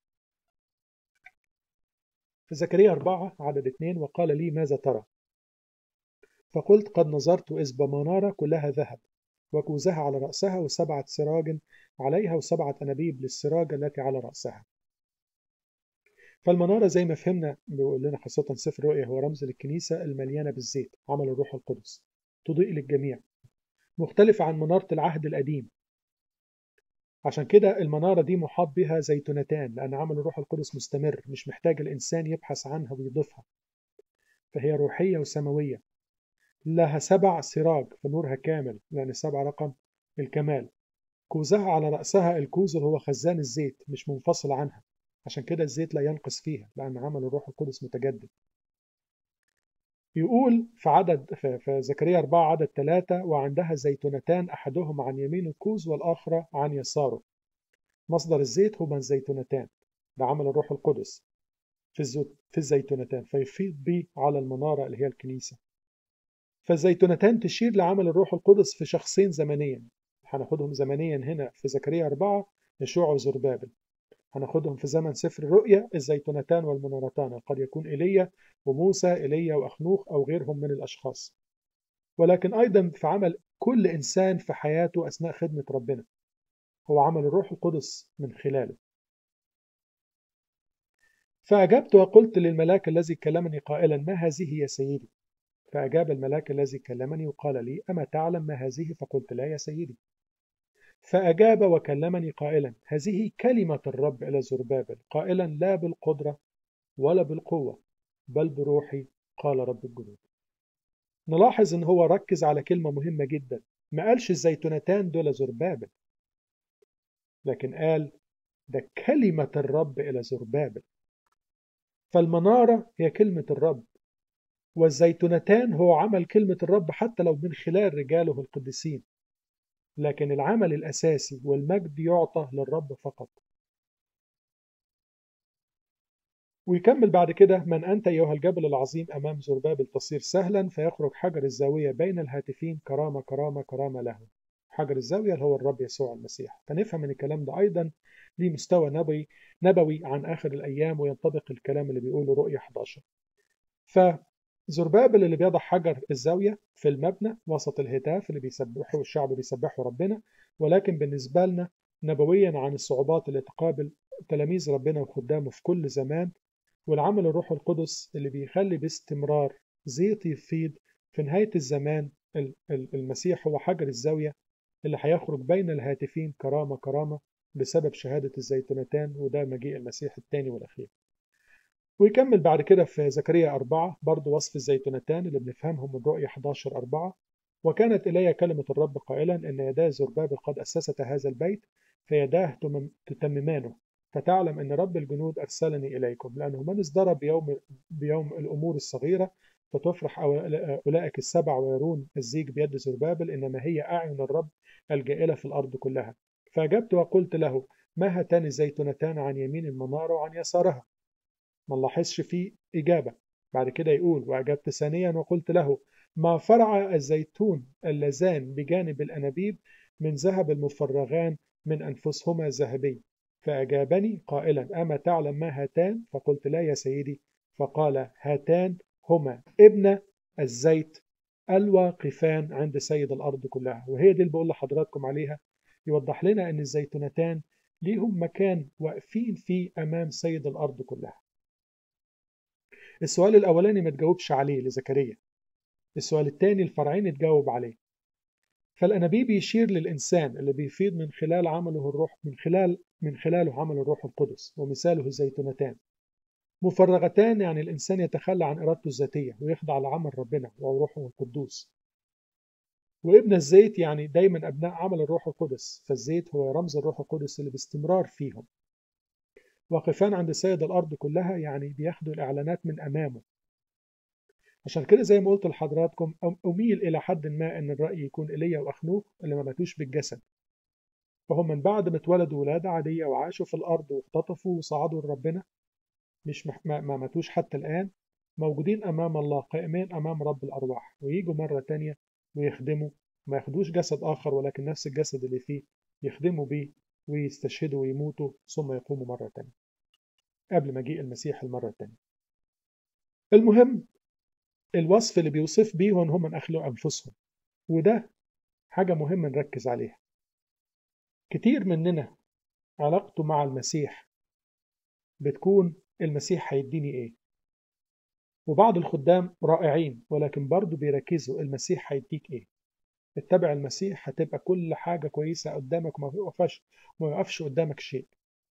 في زكريا أربعة عدد اثنين وقال لي ماذا ترى فقلت قد نظرت إذ بمنارة كلها ذهب وكوزها على رأسها وسبعة سراج عليها وسبعة أنابيب للسراج التي على رأسها فالمنارة زي ما فهمنا بيقول لنا خاصة سفر رؤيا هو رمز للكنيسة المليانة بالزيت عمل الروح القدس تضيء للجميع مختلفة عن منارة العهد القديم عشان كده المنارة دي محاط بها زيتونتان لأن عمل الروح القدس مستمر مش محتاج الإنسان يبحث عنها ويضيفها فهي روحية وسماوية لها سبع سراج فنورها كامل لأن السبع رقم الكمال كوزها على رأسها الكوز اللي هو خزان الزيت مش منفصل عنها عشان كده الزيت لا ينقص فيها لأن عمل الروح القدس متجدد يقول في عدد في زكريا 4 عدد 3 وعندها زيتونتان أحدهما عن يمين الكوز والآخرة عن يساره مصدر الزيت هما الزيتونتان ده عمل الروح القدس في, الزيت في الزيتونتان فيفيض به على المنارة اللي هي الكنيسة فالزيتونتان تشير لعمل الروح القدس في شخصين زمنيا هناخدهم زمنيا هنا في زكريا 4 يشوع وزربابل هناخدهم في زمن سفر الرؤيا الزيتونتان والمنارتان قد يكون إيليا وموسى إيليا وأخنوخ أو غيرهم من الأشخاص ولكن أيضا في عمل كل إنسان في حياته أثناء خدمة ربنا هو عمل الروح القدس من خلاله فأجبت وقلت للملاك الذي كلمني قائلا ما هذه يا سيدي فأجاب الملاك الذي كلمني وقال لي أما تعلم ما هذه فقلت لا يا سيدي فأجاب وكلمني قائلا هذه كلمة الرب إلى زربابل قائلا لا بالقدرة ولا بالقوة بل بروحي قال رب الجنود نلاحظ ان هو ركز على كلمة مهمة جدا ما قالش الزيتونتان دول زربابل لكن قال ده كلمة الرب إلى زربابل فالمنارة هي كلمة الرب والزيتونتان هو عمل كلمة الرب حتى لو من خلال رجاله القديسين لكن العمل الأساسي والمجد يعطى للرب فقط ويكمل بعد كده من أنت أيها الجبل العظيم أمام زربابل تصير سهلا فيخرج حجر الزاوية بين الهاتفين كرامة كرامة كرامة له حجر الزاوية اللي هو الرب يسوع المسيح فنفهم من الكلام ده أيضا ليه مستوى نبوي نبوي عن آخر الأيام وينطبق الكلام اللي بيقوله رؤية 11 فزربابل اللي بيضع حجر الزاوية في المبنى وسط الهتاف اللي بيسبحوا الشعب بيسبحوا ربنا ولكن بالنسبة لنا نبويا عن الصعوبات اللي تقابل تلاميذ ربنا وخدامه في كل زمان والعمل الروح القدس اللي بيخلي باستمرار زيت يفيض في نهاية الزمان المسيح هو حجر الزاوية اللي هيخرج بين الهاتفين كرامة كرامة بسبب شهادة الزيتونتان وده مجيء المسيح الثاني والأخير ويكمل بعد كده في زكريا أربعة برضه وصف الزيتونتان اللي بنفهمهم من رؤية 11 أربعة وكانت إلي كلمة الرب قائلا إن يدا زربابل قد أسست هذا البيت فيداه تتممانه فتعلم أن رب الجنود أرسلني إليكم لأنه من ازدرى بيوم, بيوم الأمور الصغيرة فتفرح أولئك السبع ويرون الزيج بيد زربابل إنما هي أعين الرب الجائلة في الأرض كلها فأجبت وقلت له ما هاتان الزيتونتان عن يمين المنارة وعن يسارها ما نلاحظش فيه إجابة بعد كده يقول وأجبت ثانيا وقلت له ما فرع الزيتون اللذان بجانب الأنابيب من ذهب المفرغان من أنفسهما ذهبي فأجابني قائلا أما تعلم ما هاتان فقلت لا يا سيدي فقال هاتان هما ابن الزيت الواقفان عند سيد الأرض كلها وهي دي اللي بقول لحضراتكم عليها يوضح لنا أن الزيتونتان ليهم مكان واقفين فيه أمام سيد الأرض كلها السؤال الأولاني ما تجاوبش عليه لزكريا السؤال الثاني الفرعين اتجاوب عليه فالأنابيب يشير للإنسان اللي بيفيض من خلال عمله الروح من خلال من خلاله عمل الروح القدس ومثاله الزيتونتان مفرغتان يعني الإنسان يتخلى عن إرادته الذاتية ويخضع لعمل ربنا وروحه القدوس وابن الزيت يعني دايما أبناء عمل الروح القدس فالزيت هو رمز الروح القدس اللي باستمرار فيهم واقفان عند سيد الأرض كلها يعني بياخدوا الإعلانات من أمامه عشان كده زي ما قلت لحضراتكم أميل إلى حد ما أن الرأي يكون إيليا وأخنوخ اللي ما ماتوش بالجسد فهم من بعد ما اتولدوا ولادة عادية وعاشوا في الأرض واختطفوا وصعدوا لربنا مش مح... ما ماتوش حتى الآن موجودين أمام الله قائمين أمام رب الأرواح ويجوا مرة تانية ويخدموا ما ياخدوش جسد آخر ولكن نفس الجسد اللي فيه يخدموا بيه ويستشهدوا ويموتوا ثم يقوموا مرة تانية قبل مجيء المسيح المرة التانية المهم الوصف اللي بيوصف بيه هم من أخلقوا أنفسهم وده حاجة مهمة نركز عليها كتير مننا علاقته مع المسيح بتكون المسيح هيديني ايه وبعض الخدام رائعين ولكن برضه بيركزوا المسيح هيديك ايه اتبع المسيح هتبقى كل حاجة كويسة قدامك وما يقفش ما يقفش قدامك شيء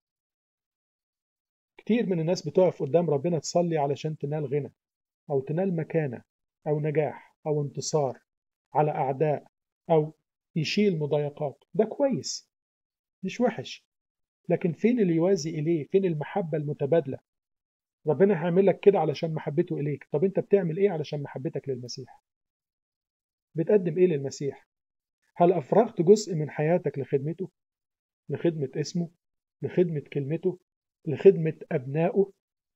كتير من الناس بتقف قدام ربنا تصلي علشان تنال غنى أو تنال مكانة أو نجاح أو انتصار على أعداء أو يشيل مضايقات ده كويس مش وحش لكن فين اللي يوازي إليه فين المحبة المتبادلة ربنا هيعمل لك كده علشان محبته إليك طب أنت بتعمل إيه علشان محبتك للمسيح بتقدم إيه للمسيح هل أفرغت جزء من حياتك لخدمته لخدمة اسمه لخدمة كلمته لخدمة أبنائه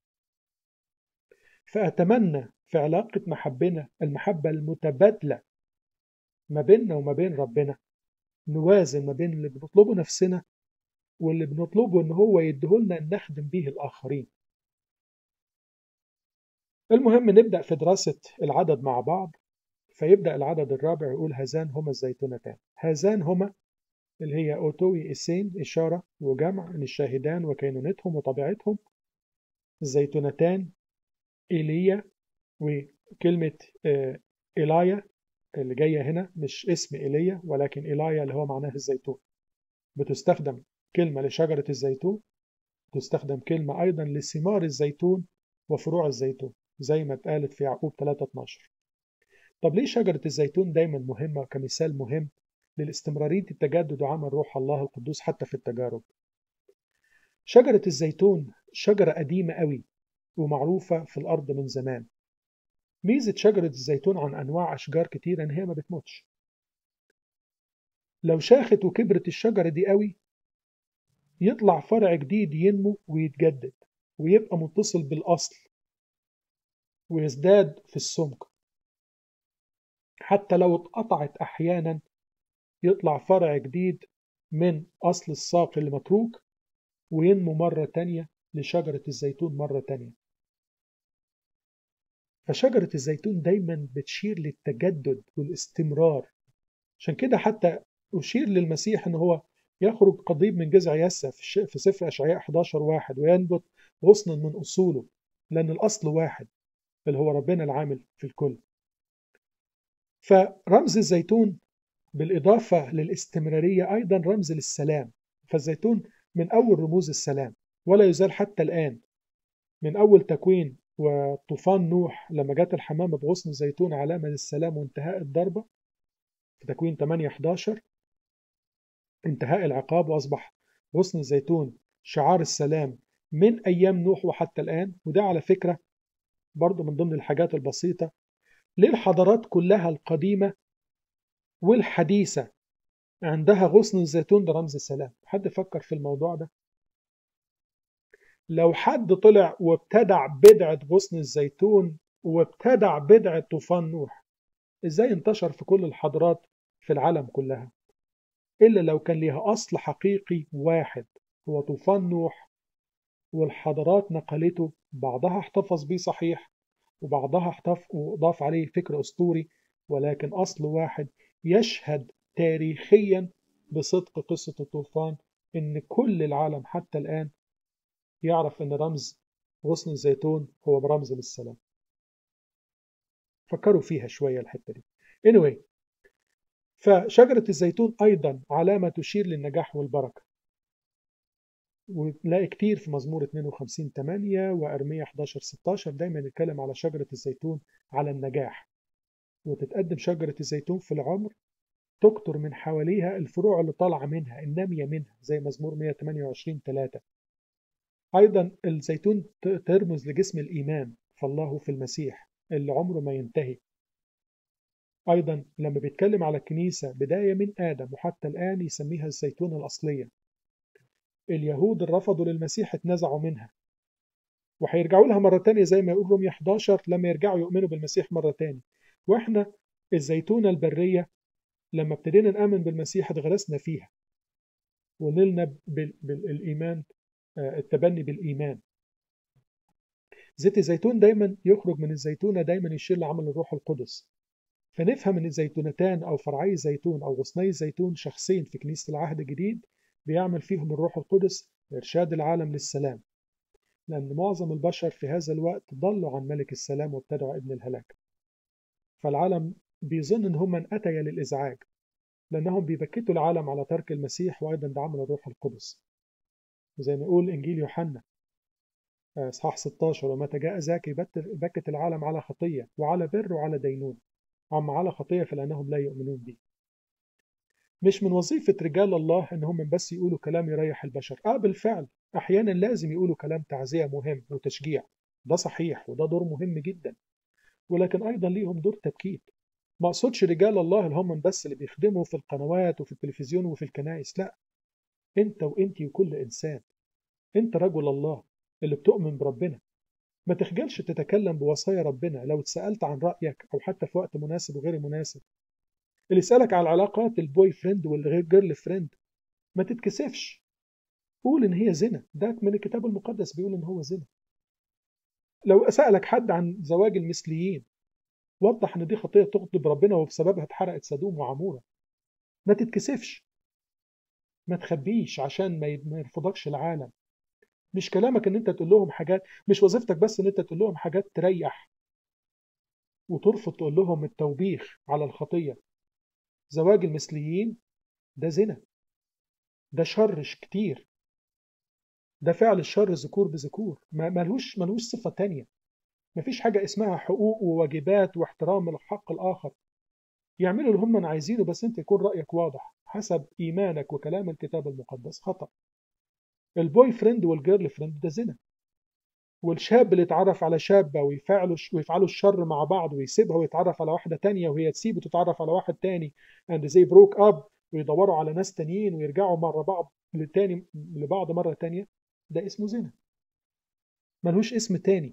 فأتمنى في علاقة محبنا المحبة المتبادلة ما بيننا وما بين ربنا نوازن ما بين اللي بنطلبه نفسنا واللي بنطلبه ان هو يديهولنا ان نخدم به الاخرين المهم نبدأ في دراسة العدد مع بعض فيبدأ العدد الرابع يقول هذان هما الزيتونتان هذان هما اللي هي أوتوي إسين إشارة وجمع للشاهدان وكينونتهم وطبيعتهم الزيتونتان إيليا وكلمة إيلايا اللي جاية هنا مش اسم إيليا ولكن إيلايا اللي هو معناه الزيتون بتستخدم كلمة لشجرة الزيتون تستخدم كلمة أيضا لثمار الزيتون وفروع الزيتون زي ما اتقالت في يعقوب 3:12 طب ليه شجرة الزيتون دايما مهمة كمثال مهم للاستمرارية التجدد وعمل روح الله القدوس حتى في التجارب شجرة الزيتون شجرة قديمة قوي ومعروفة في الأرض من زمان ميزة شجرة الزيتون عن أنواع أشجار كتير إن هي ما بتموتش لو شاخت وكبرت الشجرة دي قوي يطلع فرع جديد ينمو ويتجدد ويبقى متصل بالأصل ويزداد في السمك حتى لو اتقطعت أحيانا يطلع فرع جديد من أصل الساق المتروك وينمو مرة تانية لشجرة الزيتون مرة تانية فشجرة الزيتون دايما بتشير للتجدد والاستمرار عشان كده حتى أشير للمسيح أن هو يخرج قضيب من جذع يسى في سفر أشعياء 11 واحد وينبت غصنا من أصوله لأن الأصل واحد اللي هو ربنا العامل في الكل فرمز الزيتون بالإضافة للاستمرارية أيضا رمز للسلام فالزيتون من أول رموز السلام ولا يزال حتى الآن من أول تكوين وطوفان نوح لما جت الحمامة بغصن الزيتون علامة للسلام وانتهاء الضربة في تكوين 8 11 انتهاء العقاب وأصبح غصن الزيتون شعار السلام من أيام نوح وحتى الآن وده على فكرة برضه من ضمن الحاجات البسيطة للحضارات كلها القديمة والحديثة عندها غصن الزيتون ده رمز السلام حد فكر في الموضوع ده لو حد طلع وابتدع بدعة غصن الزيتون وابتدع بدعة طوفان نوح ازاي انتشر في كل الحضارات في العالم كلها إلا لو كان ليها أصل حقيقي واحد هو طوفان نوح والحضارات نقلته بعضها احتفظ بيه صحيح وبعضها احتف وضاف عليه فكر أسطوري ولكن أصل واحد يشهد تاريخيا بصدق قصة الطوفان إن كل العالم حتى الآن يعرف إن رمز غصن الزيتون هو برمز للسلام فكروا فيها شوية الحتة دي anyway فشجرة الزيتون أيضا علامة تشير للنجاح والبركة ونلاقي كتير في مزمور 52 8 وأرمية 11 16 دايما يتكلم على شجرة الزيتون على النجاح وتتقدم شجرة الزيتون في العمر تكتر من حواليها الفروع اللي طالعة منها النامية منها زي مزمور 128 3 أيضا الزيتون ترمز لجسم الإيمان فالله في المسيح اللي عمره ما ينتهي أيضا لما بيتكلم على الكنيسة بداية من آدم وحتى الآن يسميها الزيتون الأصلية اليهود اللي رفضوا للمسيح اتنزعوا منها وهيرجعوا لها مرة تانية زي ما يقول رومية 11 لما يرجعوا يؤمنوا بالمسيح مرة تانية وإحنا الزيتونة البرية لما ابتدينا نآمن بالمسيح اتغرسنا فيها ونلنا بالإيمان التبني بالإيمان زيت الزيتون دايما يخرج من الزيتونة دايما يشير لعمل الروح القدس فنفهم ان الزيتونتان او فرعي الزيتون او غصني الزيتون شخصين في كنيسة العهد الجديد بيعمل فيهم الروح القدس لإرشاد العالم للسلام لأن معظم البشر في هذا الوقت ضلوا عن ملك السلام وابتدعوا ابن الهلاك فالعالم بيظن ان هم أتيا للإزعاج لأنهم بيبكتوا العالم على ترك المسيح وأيضا بعمل الروح القدس زي ما يقول إنجيل يوحنا إصحاح 16 ومتى جاء ذاك يبكت العالم على خطية وعلى بر وعلى دينون أما على خطية فلأنهم لا يؤمنون بي مش من وظيفة رجال الله إن هم بس يقولوا كلام يريح البشر آه بالفعل أحيانا لازم يقولوا كلام تعزية مهم وتشجيع ده صحيح وده دور مهم جدا ولكن أيضا ليهم دور تبكيت ما أقصدش رجال الله اللي هم بس اللي بيخدموا في القنوات وفي التلفزيون وفي الكنائس لا أنت وأنتي وكل إنسان أنت رجل الله اللي بتؤمن بربنا ما تخجلش تتكلم بوصايا ربنا لو اتسألت عن رأيك أو حتى في وقت مناسب وغير مناسب اللي يسألك على العلاقات البوي فريند والجيرل فريند ما تتكسفش قول إن هي زنا ده من الكتاب المقدس بيقول إن هو زنا لو سألك حد عن زواج المثليين وضح إن دي خطية تغضب ربنا وبسببها اتحرقت سدوم وعمورة ما تتكسفش ما تخبيش عشان ما يرفضكش العالم مش كلامك ان انت تقول لهم حاجات مش وظيفتك بس ان انت تقول لهم حاجات تريح وترفض تقول لهم التوبيخ على الخطية زواج المثليين ده زنا ده شر كتير ده فعل الشر ذكور بذكور ما ملوش ملوش صفة تانية مفيش حاجة اسمها حقوق وواجبات واحترام الحق الآخر يعملوا اللي هم عايزينه بس انت يكون رأيك واضح حسب إيمانك وكلام الكتاب المقدس خطأ البوي فريند والجيرل فريند ده زنا والشاب اللي يتعرف على شابة ويفعلوا ويفعلوا الشر مع بعض ويسيبها ويتعرف على واحدة تانية وهي تسيب وتتعرف على واحد تاني and they broke up ويدوروا على ناس تانيين ويرجعوا مرة بعض للتاني لبعض مرة تانية ده اسمه زنا ملهوش اسم تاني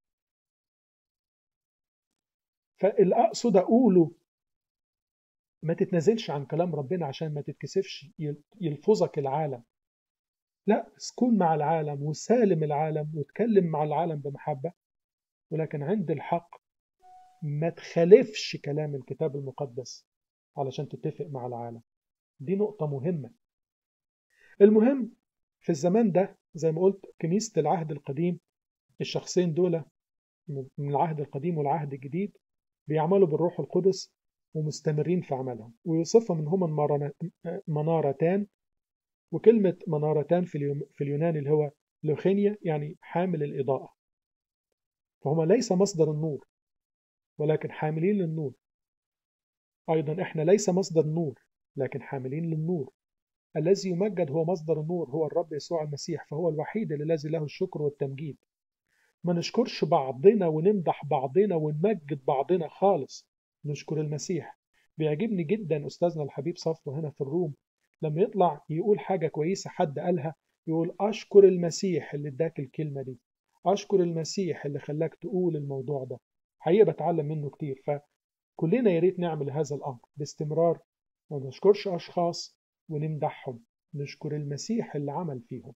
فاللي أقصد أقوله ما تتنازلش عن كلام ربنا عشان ما تتكسفش يلفظك العالم لا كن مع العالم وسالم العالم وتكلم مع العالم بمحبة ولكن عند الحق ما تخالفش كلام الكتاب المقدس علشان تتفق مع العالم دي نقطة مهمة المهم في الزمان ده زي ما قلت كنيسة العهد القديم الشخصين دول من العهد القديم والعهد الجديد بيعملوا بالروح القدس ومستمرين في عملهم ويوصفهم ان هما منارتان وكلمة منارتان في اليوناني اللي هو لوخينيا يعني حامل الإضاءة فهما ليس مصدر النور ولكن حاملين للنور أيضا إحنا ليس مصدر النور لكن حاملين للنور الذي يمجد هو مصدر النور هو الرب يسوع المسيح فهو الوحيد الذي له الشكر والتمجيد ما نشكرش بعضنا ونمدح بعضنا ونمجد بعضنا خالص نشكر المسيح بيعجبني جدا أستاذنا الحبيب صفوة هنا في الروم لما يطلع يقول حاجة كويسة حد قالها يقول أشكر المسيح اللي اداك الكلمة دي أشكر المسيح اللي خلاك تقول الموضوع ده حقيقة بتعلم منه كتير فكلنا يا ريت نعمل هذا الأمر باستمرار ما نشكرش أشخاص ونمدحهم نشكر المسيح اللي عمل فيهم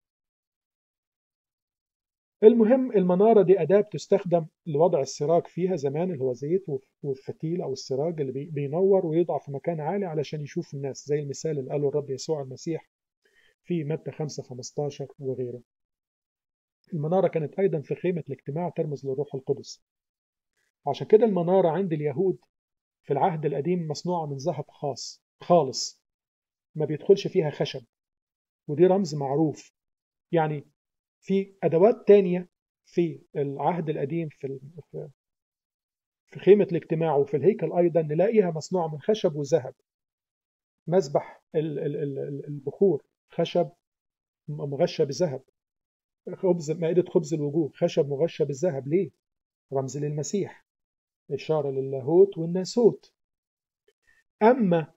المهم المنارة دي أداة بتستخدم لوضع السراج فيها زمان اللي هو زيت والفتيل أو السراج اللي بينور ويضع في مكان عالي علشان يشوف الناس زي المثال اللي قاله الرب يسوع المسيح في متى 5 15 وغيره المنارة كانت أيضا في خيمة الاجتماع ترمز للروح القدس عشان كده المنارة عند اليهود في العهد القديم مصنوعة من ذهب خاص خالص ما بيدخلش فيها خشب ودي رمز معروف يعني في أدوات تانية في العهد القديم في في خيمة الاجتماع وفي الهيكل أيضا نلاقيها مصنوعة من خشب وذهب مسبح البخور خشب مغشى بذهب خبز مائدة خبز الوجوه خشب مغشى بالذهب ليه؟ رمز للمسيح إشارة للاهوت والناسوت أما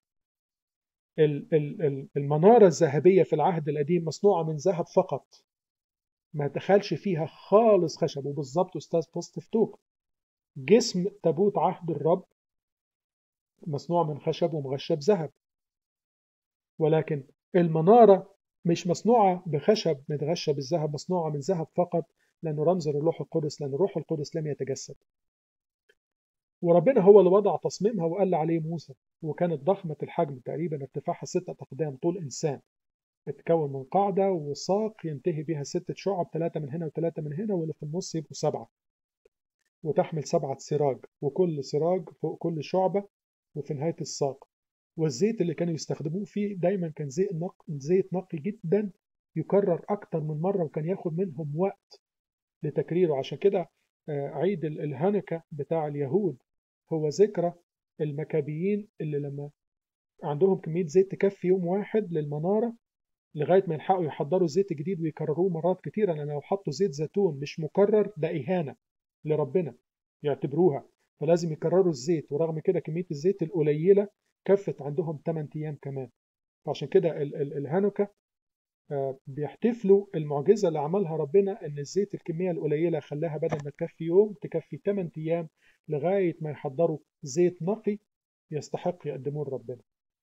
المنارة الذهبية في العهد القديم مصنوعة من ذهب فقط ما دخلش فيها خالص خشب وبالظبط أستاذ بوستيف توك جسم تابوت عهد الرب مصنوع من خشب ومغشى بذهب ولكن المنارة مش مصنوعة بخشب متغشى بالذهب مصنوعة من ذهب فقط لأنه رمز للروح القدس لأن الروح القدس لم يتجسد وربنا هو اللي وضع تصميمها وقال عليه موسى وكانت ضخمة الحجم تقريبا ارتفاعها ستة أقدام طول إنسان تتكون من قاعدة وساق ينتهي بها ستة شعب ثلاثة من هنا وثلاثة من هنا واللي في النص يبقوا سبعة وتحمل سبعة سراج وكل سراج فوق كل شعبة وفي نهاية الساق والزيت اللي كانوا يستخدموه فيه دايما كان زيت نقي زيت نقي جدا يكرر أكتر من مرة وكان ياخد منهم وقت لتكريره عشان كده عيد الهانكا بتاع اليهود هو ذكرى المكابيين اللي لما عندهم كمية زيت تكفي يوم واحد للمنارة لغاية ما يلحقوا يحضروا زيت جديد ويكرروه مرات كتيرة لأن لو حطوا زيت زيتون مش مكرر ده إهانة لربنا يعتبروها فلازم يكرروا الزيت ورغم كده كمية الزيت القليلة كفت عندهم 8 أيام كمان فعشان كده الهانوكا بيحتفلوا المعجزة اللي عملها ربنا إن الزيت الكمية القليلة خلاها بدل ما تكفي يوم تكفي 8 أيام لغاية ما يحضروا زيت نقي يستحق يقدموه لربنا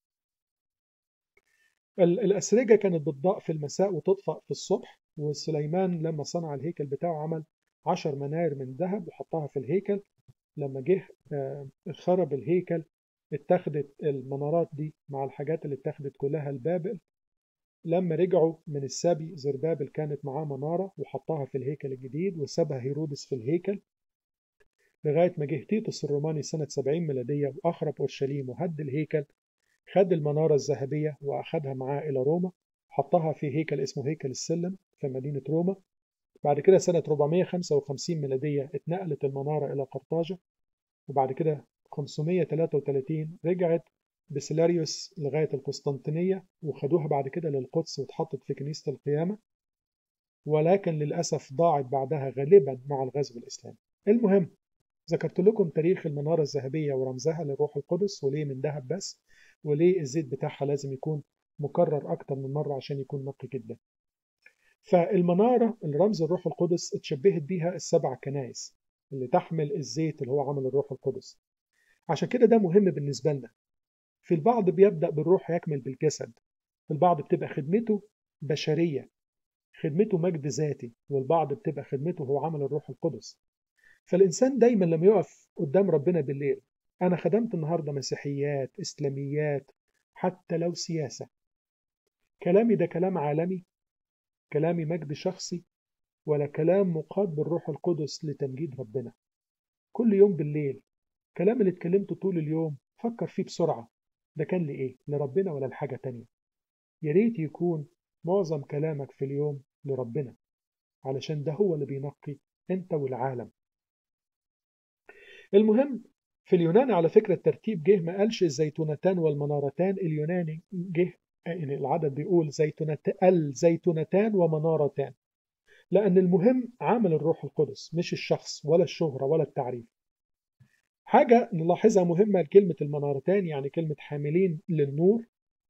الأسرجة كانت بتضاء في المساء وتطفأ في الصبح وسليمان لما صنع الهيكل بتاعه عمل عشر مناير من ذهب وحطها في الهيكل لما جه خرب الهيكل اتخذت المنارات دي مع الحاجات اللي اتخذت كلها البابل لما رجعوا من السبي زربابل كانت معاه منارة وحطها في الهيكل الجديد وسابها هيرودس في الهيكل لغاية ما جه تيتوس الروماني سنة 70 ميلادية وأخرب أورشليم وهد الهيكل خد المنارة الذهبية وأخدها معاه إلى روما حطها في هيكل اسمه هيكل السلم في مدينة روما بعد كده سنة 455 ميلادية اتنقلت المنارة إلى قرطاجة وبعد كده 533 رجعت بسيلاريوس لغاية القسطنطينية وخدوها بعد كده للقدس واتحطت في كنيسة القيامة ولكن للأسف ضاعت بعدها غالبا مع الغزو الإسلامي المهم ذكرت لكم تاريخ المنارة الذهبية ورمزها للروح القدس وليه من ذهب بس وليه الزيت بتاعها لازم يكون مكرر أكتر من مرة عشان يكون نقي جدا فالمنارة الرمز الروح القدس اتشبهت بيها السبع كنائس اللي تحمل الزيت اللي هو عمل الروح القدس عشان كده ده مهم بالنسبة لنا في البعض بيبدأ بالروح يكمل بالجسد في البعض بتبقى خدمته بشرية خدمته مجد ذاتي والبعض بتبقى خدمته هو عمل الروح القدس فالإنسان دايما لما يقف قدام ربنا بالليل أنا خدمت النهاردة مسيحيات إسلاميات حتى لو سياسة كلامي ده كلام عالمي كلامي مجد شخصي ولا كلام مقاد بالروح القدس لتمجيد ربنا كل يوم بالليل كلام اللي اتكلمته طول اليوم فكر فيه بسرعة ده كان لإيه لربنا ولا لحاجة تانية يا ريت يكون معظم كلامك في اليوم لربنا علشان ده هو اللي بينقي انت والعالم المهم في اليونان على فكرة الترتيب جه ما قالش الزيتونتان والمنارتان اليوناني جه يعني العدد بيقول زيتونت الزيتونتان ومنارتان لأن المهم عمل الروح القدس مش الشخص ولا الشهرة ولا التعريف حاجة نلاحظها مهمة لكلمة المنارتان يعني كلمة حاملين للنور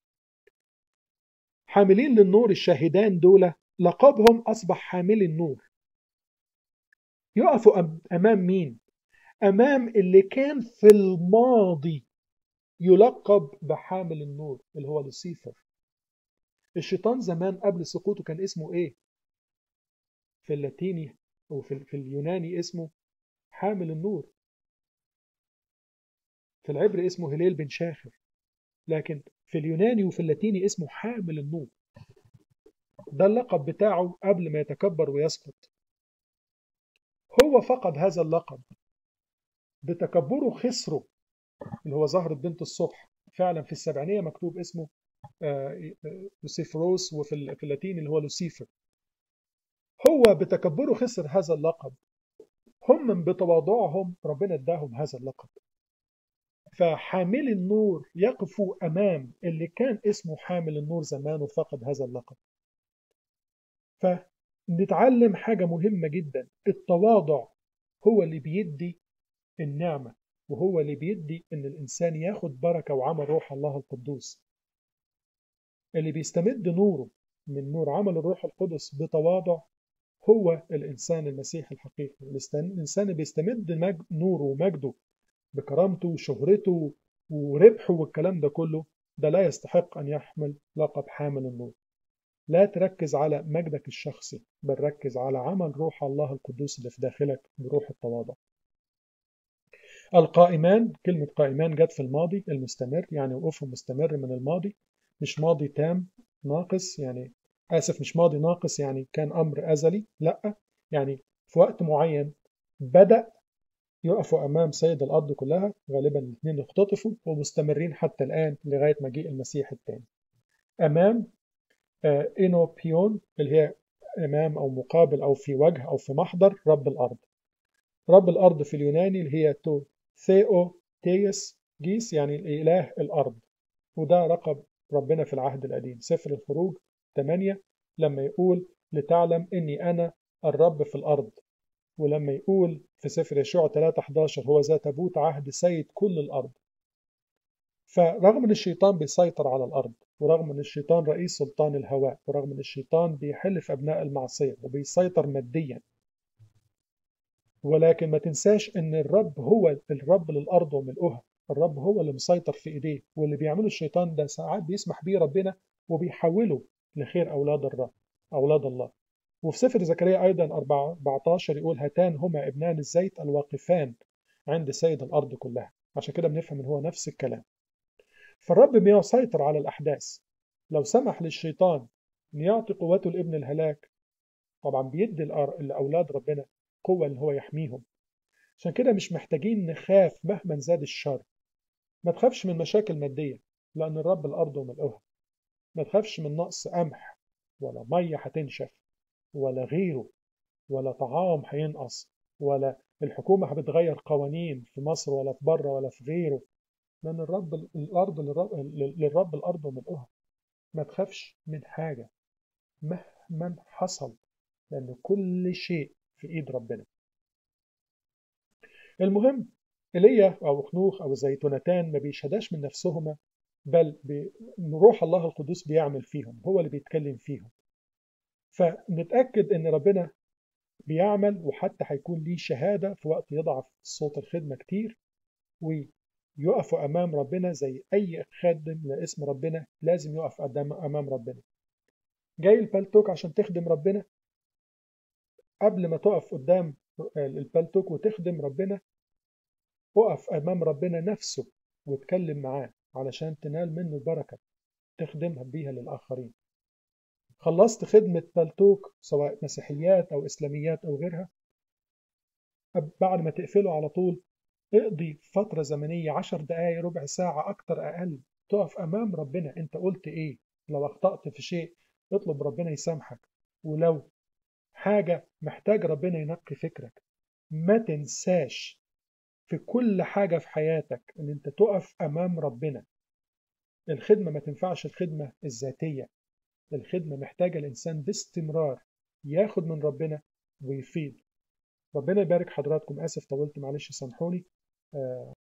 حاملين للنور الشاهدان دول لقبهم أصبح حامل النور يقفوا أمام مين؟ أمام اللي كان في الماضي يلقب بحامل النور اللي هو لوسيفر الشيطان زمان قبل سقوطه كان اسمه ايه في اللاتيني او في, في اليوناني اسمه حامل النور في العبري اسمه هليل بن شاخر لكن في اليوناني وفي اللاتيني اسمه حامل النور ده اللقب بتاعه قبل ما يتكبر ويسقط هو فقد هذا اللقب بتكبره خسره اللي هو زهرة بنت الصبح فعلا في السبعينية مكتوب اسمه لوسيفروس وفي في اللاتيني اللي هو لوسيفر هو بتكبره خسر هذا اللقب هم من بتواضعهم ربنا اداهم هذا اللقب فحامل النور يقفوا أمام اللي كان اسمه حامل النور زمان وفقد هذا اللقب فنتعلم حاجة مهمة جدا التواضع هو اللي بيدي النعمة وهو اللي بيدي إن الإنسان ياخد بركة وعمل روح الله القدوس اللي بيستمد نوره من نور عمل الروح القدس بتواضع هو الإنسان المسيح الحقيقي الإنسان اللي بيستمد مجد نوره ومجده بكرامته وشهرته وربحه والكلام ده كله ده لا يستحق أن يحمل لقب حامل النور لا تركز على مجدك الشخصي بل ركز على عمل روح الله القدوس اللي في داخلك بروح التواضع القائمان كلمة قائمان جت في الماضي المستمر يعني وقوفهم مستمر من الماضي مش ماضي تام ناقص يعني آسف مش ماضي ناقص يعني كان أمر أزلي لأ يعني في وقت معين بدأ يقفوا أمام سيد الأرض كلها غالبا الاثنين اختطفوا ومستمرين حتى الآن لغاية مجيء المسيح الثاني أمام آه إنوبيون اللي هي أمام أو مقابل أو في وجه أو في محضر رب الأرض رب الأرض في اليوناني اللي هي تو ثيو تيس جيس يعني الإله الأرض وده لقب ربنا في العهد القديم سفر الخروج 8 لما يقول لتعلم إني أنا الرب في الأرض ولما يقول في سفر يشوع 3 11 هو ذا تابوت عهد سيد كل الأرض فرغم ان الشيطان بيسيطر على الارض ورغم ان الشيطان رئيس سلطان الهواء ورغم ان الشيطان بيحل في ابناء المعصيه وبيسيطر ماديا ولكن ما تنساش ان الرب هو الرب للارض وملؤها الرب هو اللي مسيطر في ايديه واللي بيعمله الشيطان ده ساعات بيسمح بيه ربنا وبيحوله لخير اولاد الرب اولاد الله وفي سفر زكريا ايضا 14 يقول هاتان هما ابنان الزيت الواقفان عند سيد الارض كلها عشان كده بنفهم ان هو نفس الكلام فالرب بيسيطر على الأحداث لو سمح للشيطان أن يعطي قوته لابن الهلاك طبعا بيدي لأولاد ربنا قوة أن هو يحميهم عشان كده مش محتاجين نخاف مهما زاد الشر ما تخافش من مشاكل مادية لأن الرب الأرض وملؤها ما تخافش من نقص قمح ولا مية هتنشف ولا غيره ولا طعام هينقص ولا الحكومة بتغير قوانين في مصر ولا في بره ولا في غيره لأن الرب الأرض للرب, للرب الأرض وملؤها ما تخافش من حاجة مهما حصل لأن كل شيء في إيد ربنا المهم إيليا أو خنوخ أو زيتونتان ما بيشهداش من نفسهما بل روح الله القدوس بيعمل فيهم هو اللي بيتكلم فيهم فنتأكد إن ربنا بيعمل وحتى هيكون ليه شهادة في وقت يضعف صوت الخدمة كتير ويقفوا أمام ربنا زي أي خادم لاسم ربنا لازم يقف أمام ربنا جاي البلتوك عشان تخدم ربنا قبل ما تقف قدام البلتوك وتخدم ربنا اقف أمام ربنا نفسه واتكلم معاه علشان تنال منه البركة تخدمها بيها للآخرين خلصت خدمة بلتوك سواء مسيحيات أو إسلاميات أو غيرها بعد ما تقفله على طول اقضي فترة زمنية عشر دقايق ربع ساعة أكتر أقل تقف أمام ربنا أنت قلت إيه لو أخطأت في شيء اطلب ربنا يسامحك ولو حاجة محتاج ربنا ينقي فكرك ما تنساش في كل حاجة في حياتك ان انت تقف امام ربنا الخدمة ما تنفعش الخدمة الذاتية الخدمة محتاجة الانسان باستمرار ياخد من ربنا ويفيد ربنا يبارك حضراتكم اسف طولت معلش سامحوني آه